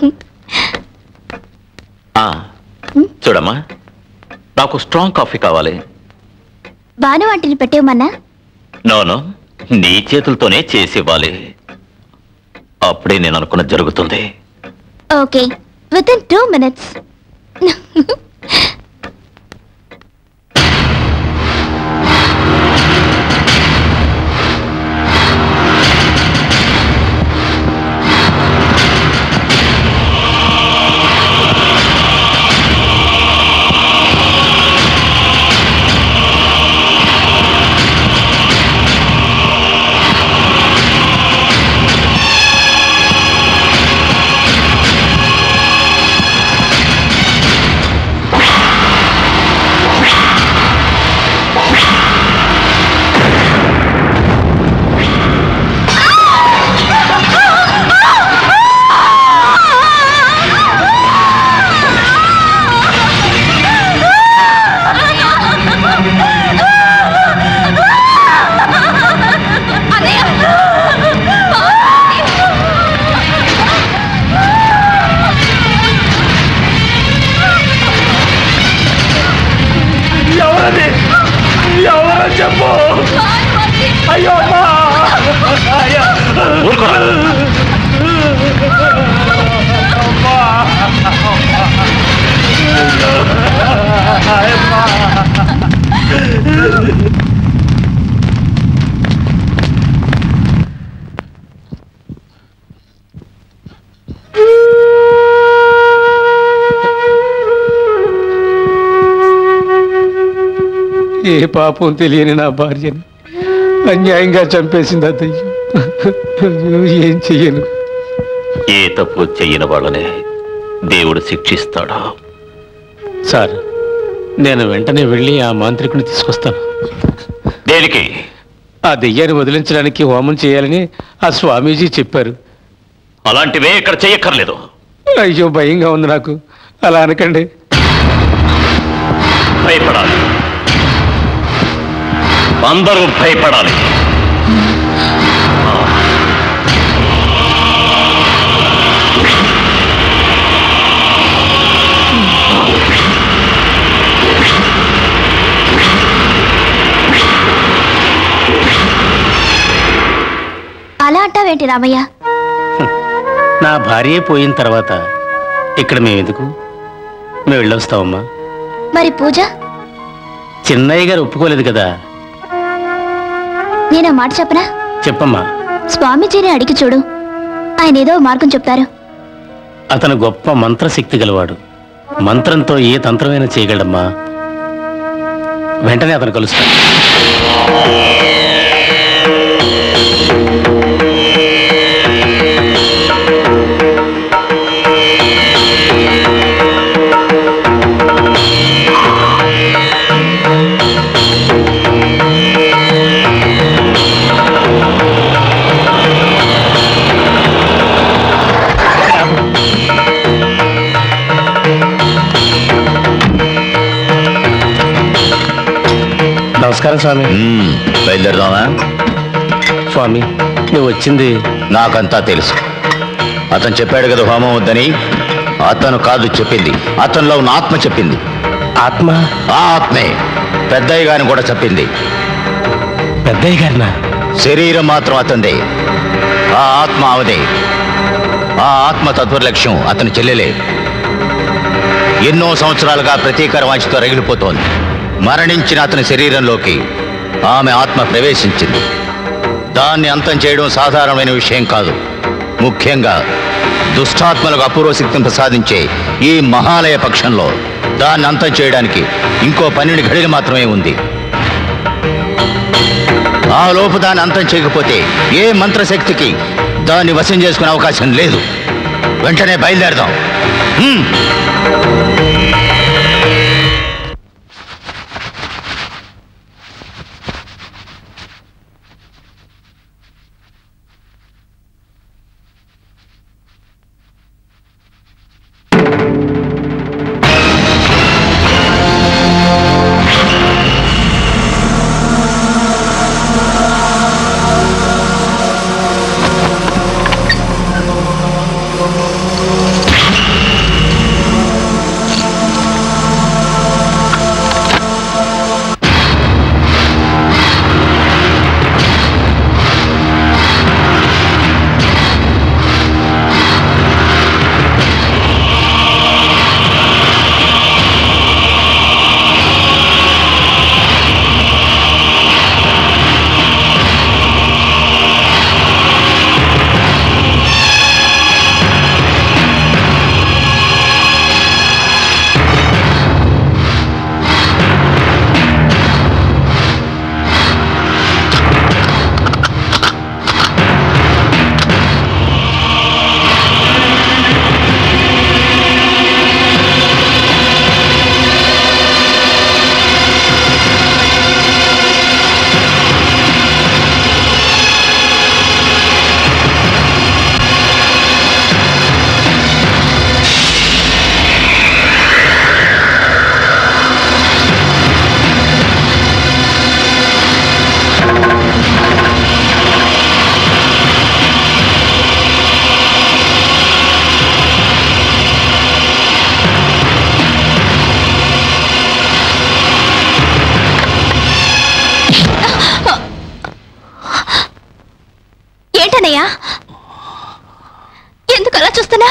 ఆ, చూడమ్మా నాకు స్ట్రాంగ్ కాఫీ కావాలి భాను వంటిని పెట్టేవమన్నా నోను నీ చేతులతోనే చేసి ఇవ్వాలి అప్పుడే నేను అనుకున్నది జరుగుతుంది okay within two minutes ఆ ఊరుకోరా ఏ పాపం తెలియని నా భార్యని అన్యాయంగా చంపేసింది అత్తయ్య అయ్యో, ఏం చెయ్యను ఏ తప్పు చెయ్యని వాళ్ళనే దేవుడు శిక్షిస్తాడు సార్ నేను వెంటనే వెళ్ళి ఆ మాంత్రికుని తీసుకొస్తాను దేనికి ఆ దెయ్యాన్ని వదిలించడానికి హోమం చేయాలని ఆ స్వామీజీ చెప్పారు అలాంటివే ఇక్కడ చెయ్యక్కర్లేదు అయ్యో భయంగా ఉంది నాకు అలా అనకండి భయపడాలి అందరూ భయపడాలి అలా అంటావేంటి రామయ్య నా భార్య పోయిన తర్వాత ఇక్కడ మేము ఎందుకు మేము వెళ్ళొస్తామమ్మా మరి పూజ చిన్నయ్య గారు ఒప్పుకోలేదు కదా నేను ఆ మాట చెప్పనా చెప్పమ్మా స్వామీజీని అడిగి చూడు ఆయన ఏదో మార్గం చెప్తారు అతను గొప్ప మంత్రశక్తి గలవాడు మంత్రంతో ఏ తంత్రమైనా చేయగలడమ్మా వెంటనే అతను కలుస్తాను నమస్కారం స్వామి బయలుదేరదామా స్వామి నువ్వు వచ్చింది నాకంతా తెలుసు అతను చెప్పాడు కదా హోమం వద్దని అతను కాదు చెప్పింది అతనిలో ఉన్న ఆత్మ చెప్పింది ఆత్మ ఆ ఆత్మే పెద్దయ్య గారిని కూడా చెప్పింది పెద్దయ్య గారినా శరీరం మాత్రం అతందే ఆ ఆత్మ అవదే ఆ ఆత్మ తత్వలక్ష్యం అతని చెల్లెలే ఎన్నో సంవత్సరాలుగా ప్రతీకార వాంఛతో రగిలిపోతోంది మరణించిన అతని శరీరంలోకి ఆమె ఆత్మ ప్రవేశించింది దాన్ని అంతం చేయడం సాధారణమైన విషయం కాదు ముఖ్యంగా దుష్టాత్మలకు అపూర్వ శక్తిని ప్రసాదించే ఈ మహాలయ పక్షంలో దాన్ని అంతం చేయడానికి ఇంకో పన్నెండు గడిలు మాత్రమే ఉంది ఆ లోపు దాన్ని అంతం చేయకపోతే ఏ మంత్రశక్తికి దాన్ని వశం చేసుకునే అవకాశం లేదు వెంటనే బయలుదేరదాం హ్మ్. ఎందుకు అలా చూస్తున్నా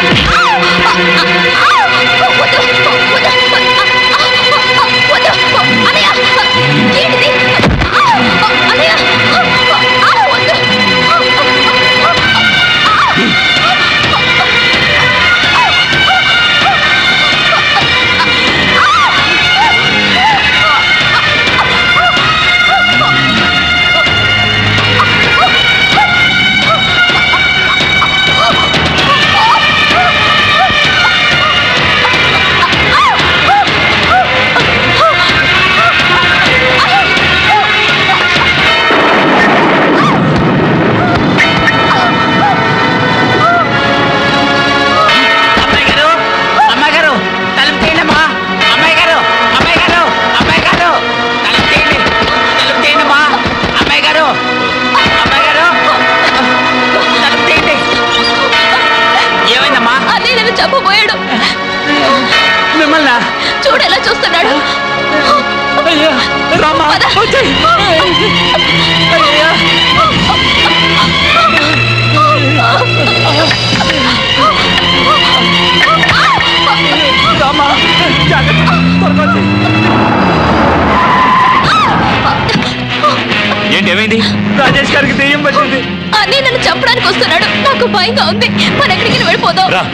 అమ్మాయి గారు అమ్మాయి గారు తలుపు తీయండి అమ్మా అమ్మాయి గారు అమ్మాయి గారు అమ్మాయి గారు తలుపు తీయండి తలుపు తీయండి అమ్మా అమ్మాయి గారు అమ్మాయి గారు తలుపు తీయండి ఏమైందమ్మా అదే నన్ను చెప్పబోయాడు మిమ్మల్ని చూడేలా చూస్తున్నాడు అయ్యో రామా వచ్చేయ్. అయ్యో రామా జాగ్రత్త త్వరగా వచ్చేయ్. ఏంటి ఏమైంది రాజేష్ గారికి దెయ్యం పట్టింది అన్నీ నన్ను చంపడానికి వస్తున్నాడు నాకు భయంగా ఉంది మన ఎక్కడికి వెళ్ళిపోదాం రా.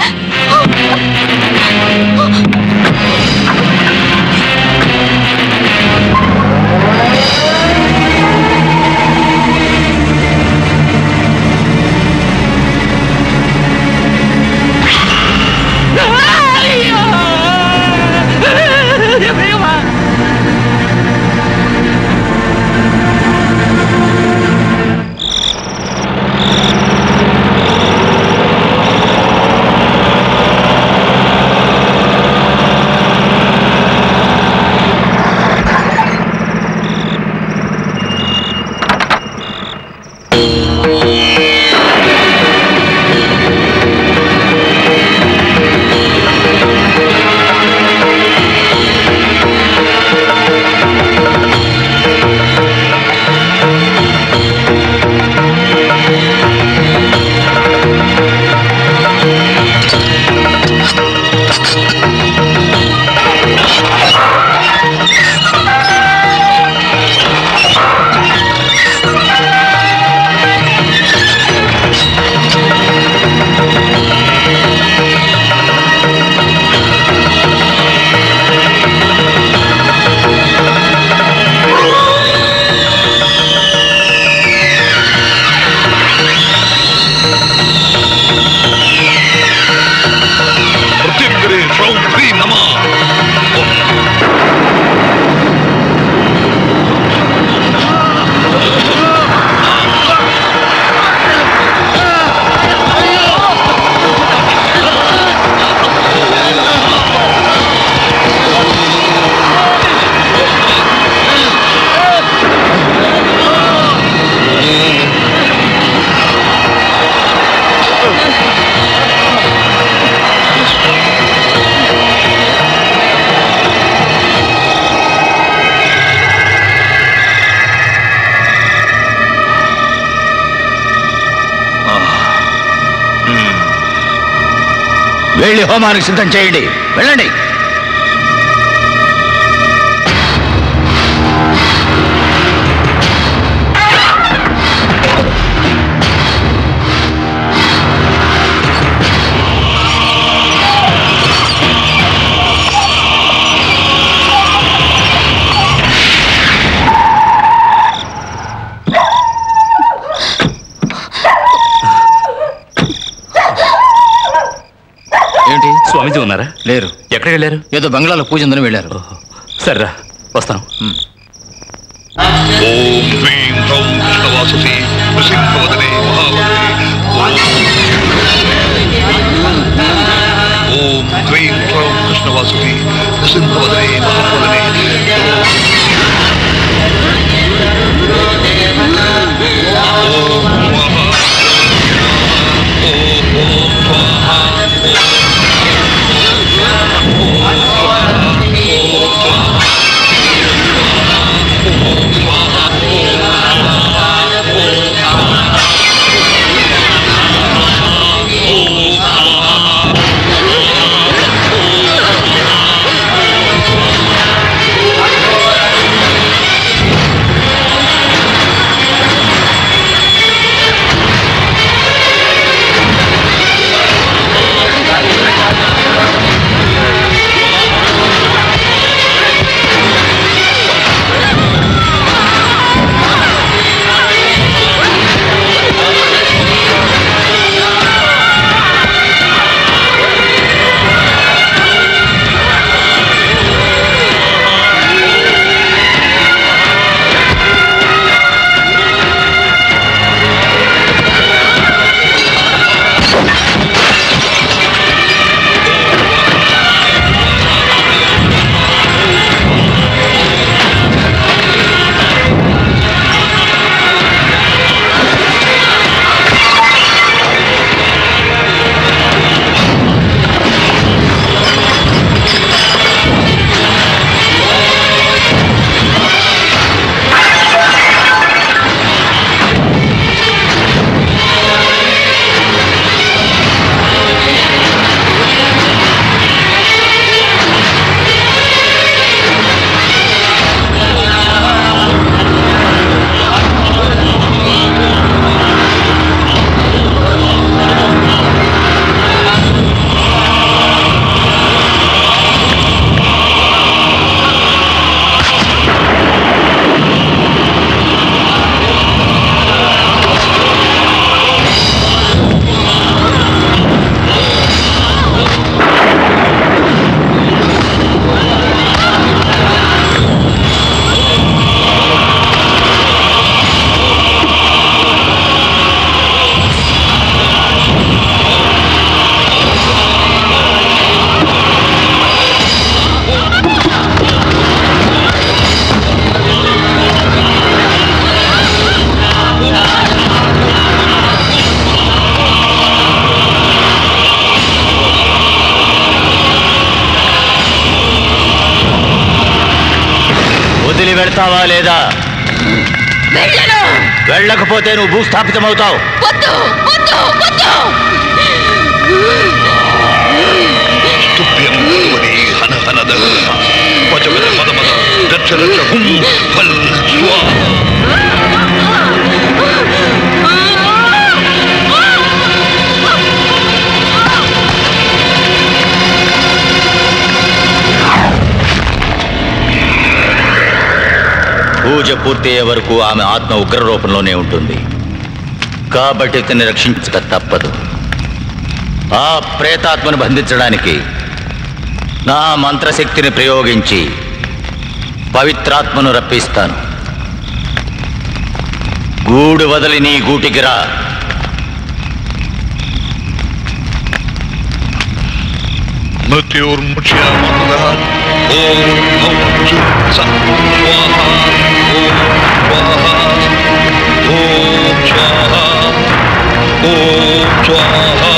వెళ్ళి హోమానికి సిద్ధం చేయండి వెళ్ళండి ఏంటి స్వామీజీ ఉన్నారా లేరు ఎక్కడికి వెళ్ళారు ఏదో బంగ్లాలో పూజ ఉందని వెళ్ళారు సర్రా వస్తాను ఓం హ్రీం హ్రౌం కృష్ణవాససి నృసింహవదనే మహావదనే ఓం హ్రీం హ్రౌం కృష్ణవాససి నృసింహవదనే మహావదనే ఓం మహా ఓం ఓం స్వాహా ఓం వెళతావా లేదా వెళ్ళను వెళ్ళకపోతే నువ్వు భూస్థాపితమవుతావు వద్దు వద్దు వద్దు తుభ్యం భగవతి హన హన దహ పచగద మద మద రక్ష రక్ష హుం ఫల్ స్వా పూజ పూర్తయ్యే వరకు ఆమె ఆత్మ ఉగ్ర రూపంలోనే ఉంటుంది కాబట్టి ఇతన్ని రక్షించక తప్పదు ఆ ప్రేతాత్మను బంధించడానికి నా మంత్రశక్తిని ప్రయోగించి పవిత్రాత్మను రప్పిస్తాను గూడు వదిలి నీ గూటికి రా మృత్యుర్ముచ్యామహుదః ఓం భౌమృత్యు స స్వాహా ఓం స్వాహా ఓం స్వాహా ఓం స్వాహా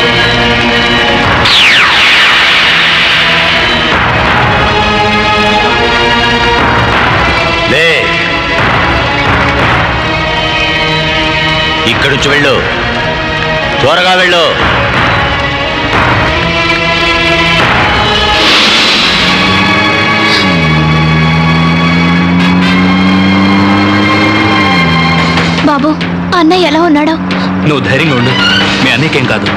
లే ఇక్కడి నుంచి వెళ్ళు త్వరగా వెళ్ళు బాబు అన్నయ్య ఎలా ఉన్నాడో నువ్వు ధైర్యంగా ఉండు మీ అన్నయ్యకేం కాదు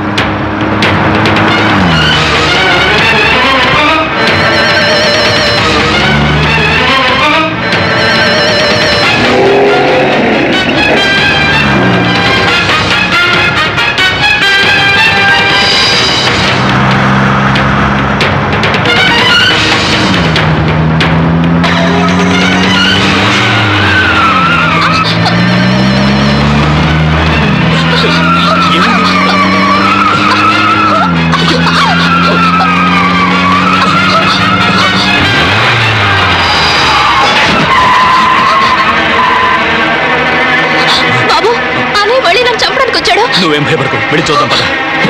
బాబు అన్నయ్య మళ్ళీ నన్ను చంపడానికి వచ్చాడు నువ్వేం భయపడకు వెళ్ళి చూద్దాం పద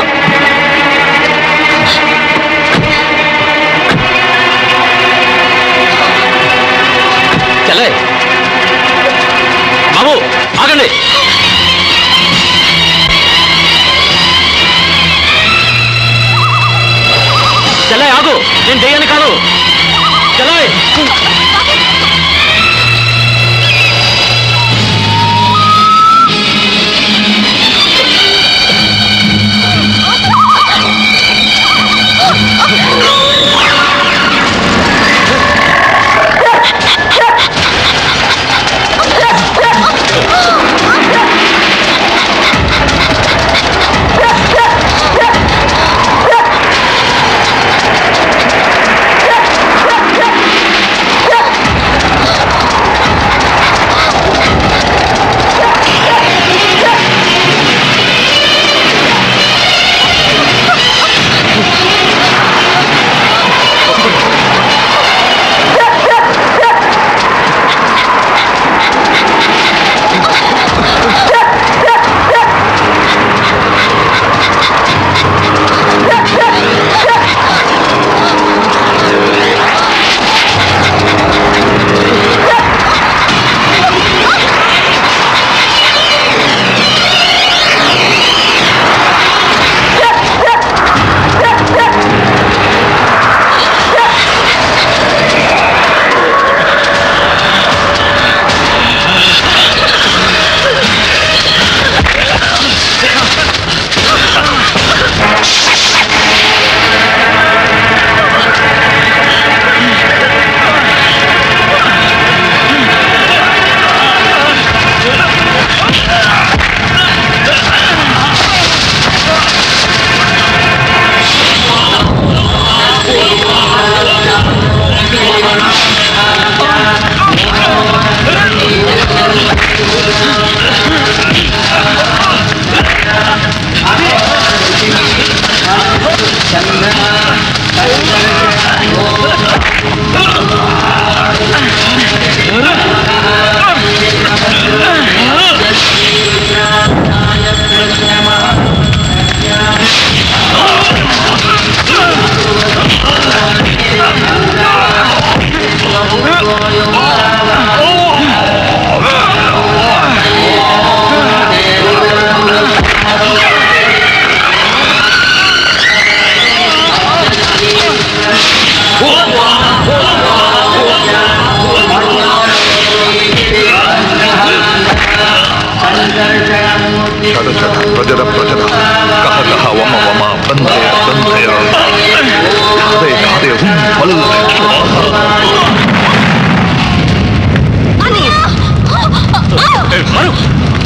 చలే బాబు ఆగండి చలే ఆగు నేను దెయ్యాన్ని కాదు చలే ఆ షడ షడ ప్రజర ప్రజర కహ కహ వమ వమ బంధయ బంధయ ఖాదే ఖాదే హుం ఫల్ మరు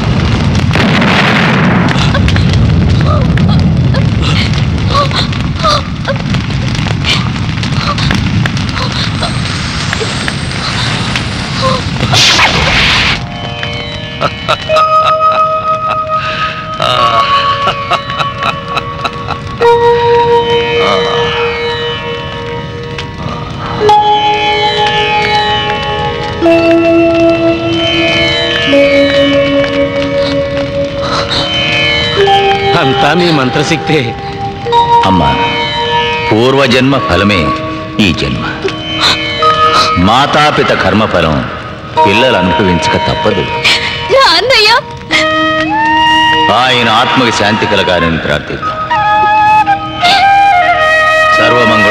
అంతా మీ మంత్రశక్తే అమ్మా పూర్వజన్మ ఫలమే ఈ జన్మ మాతాపిత కర్మఫలం పిల్లలు అనుభవించక తప్పదు నా అన్నయ్య ఆయన ఆత్మకి శాంతి కలగాలని ప్రార్థిద్దాం సర్వమంగళ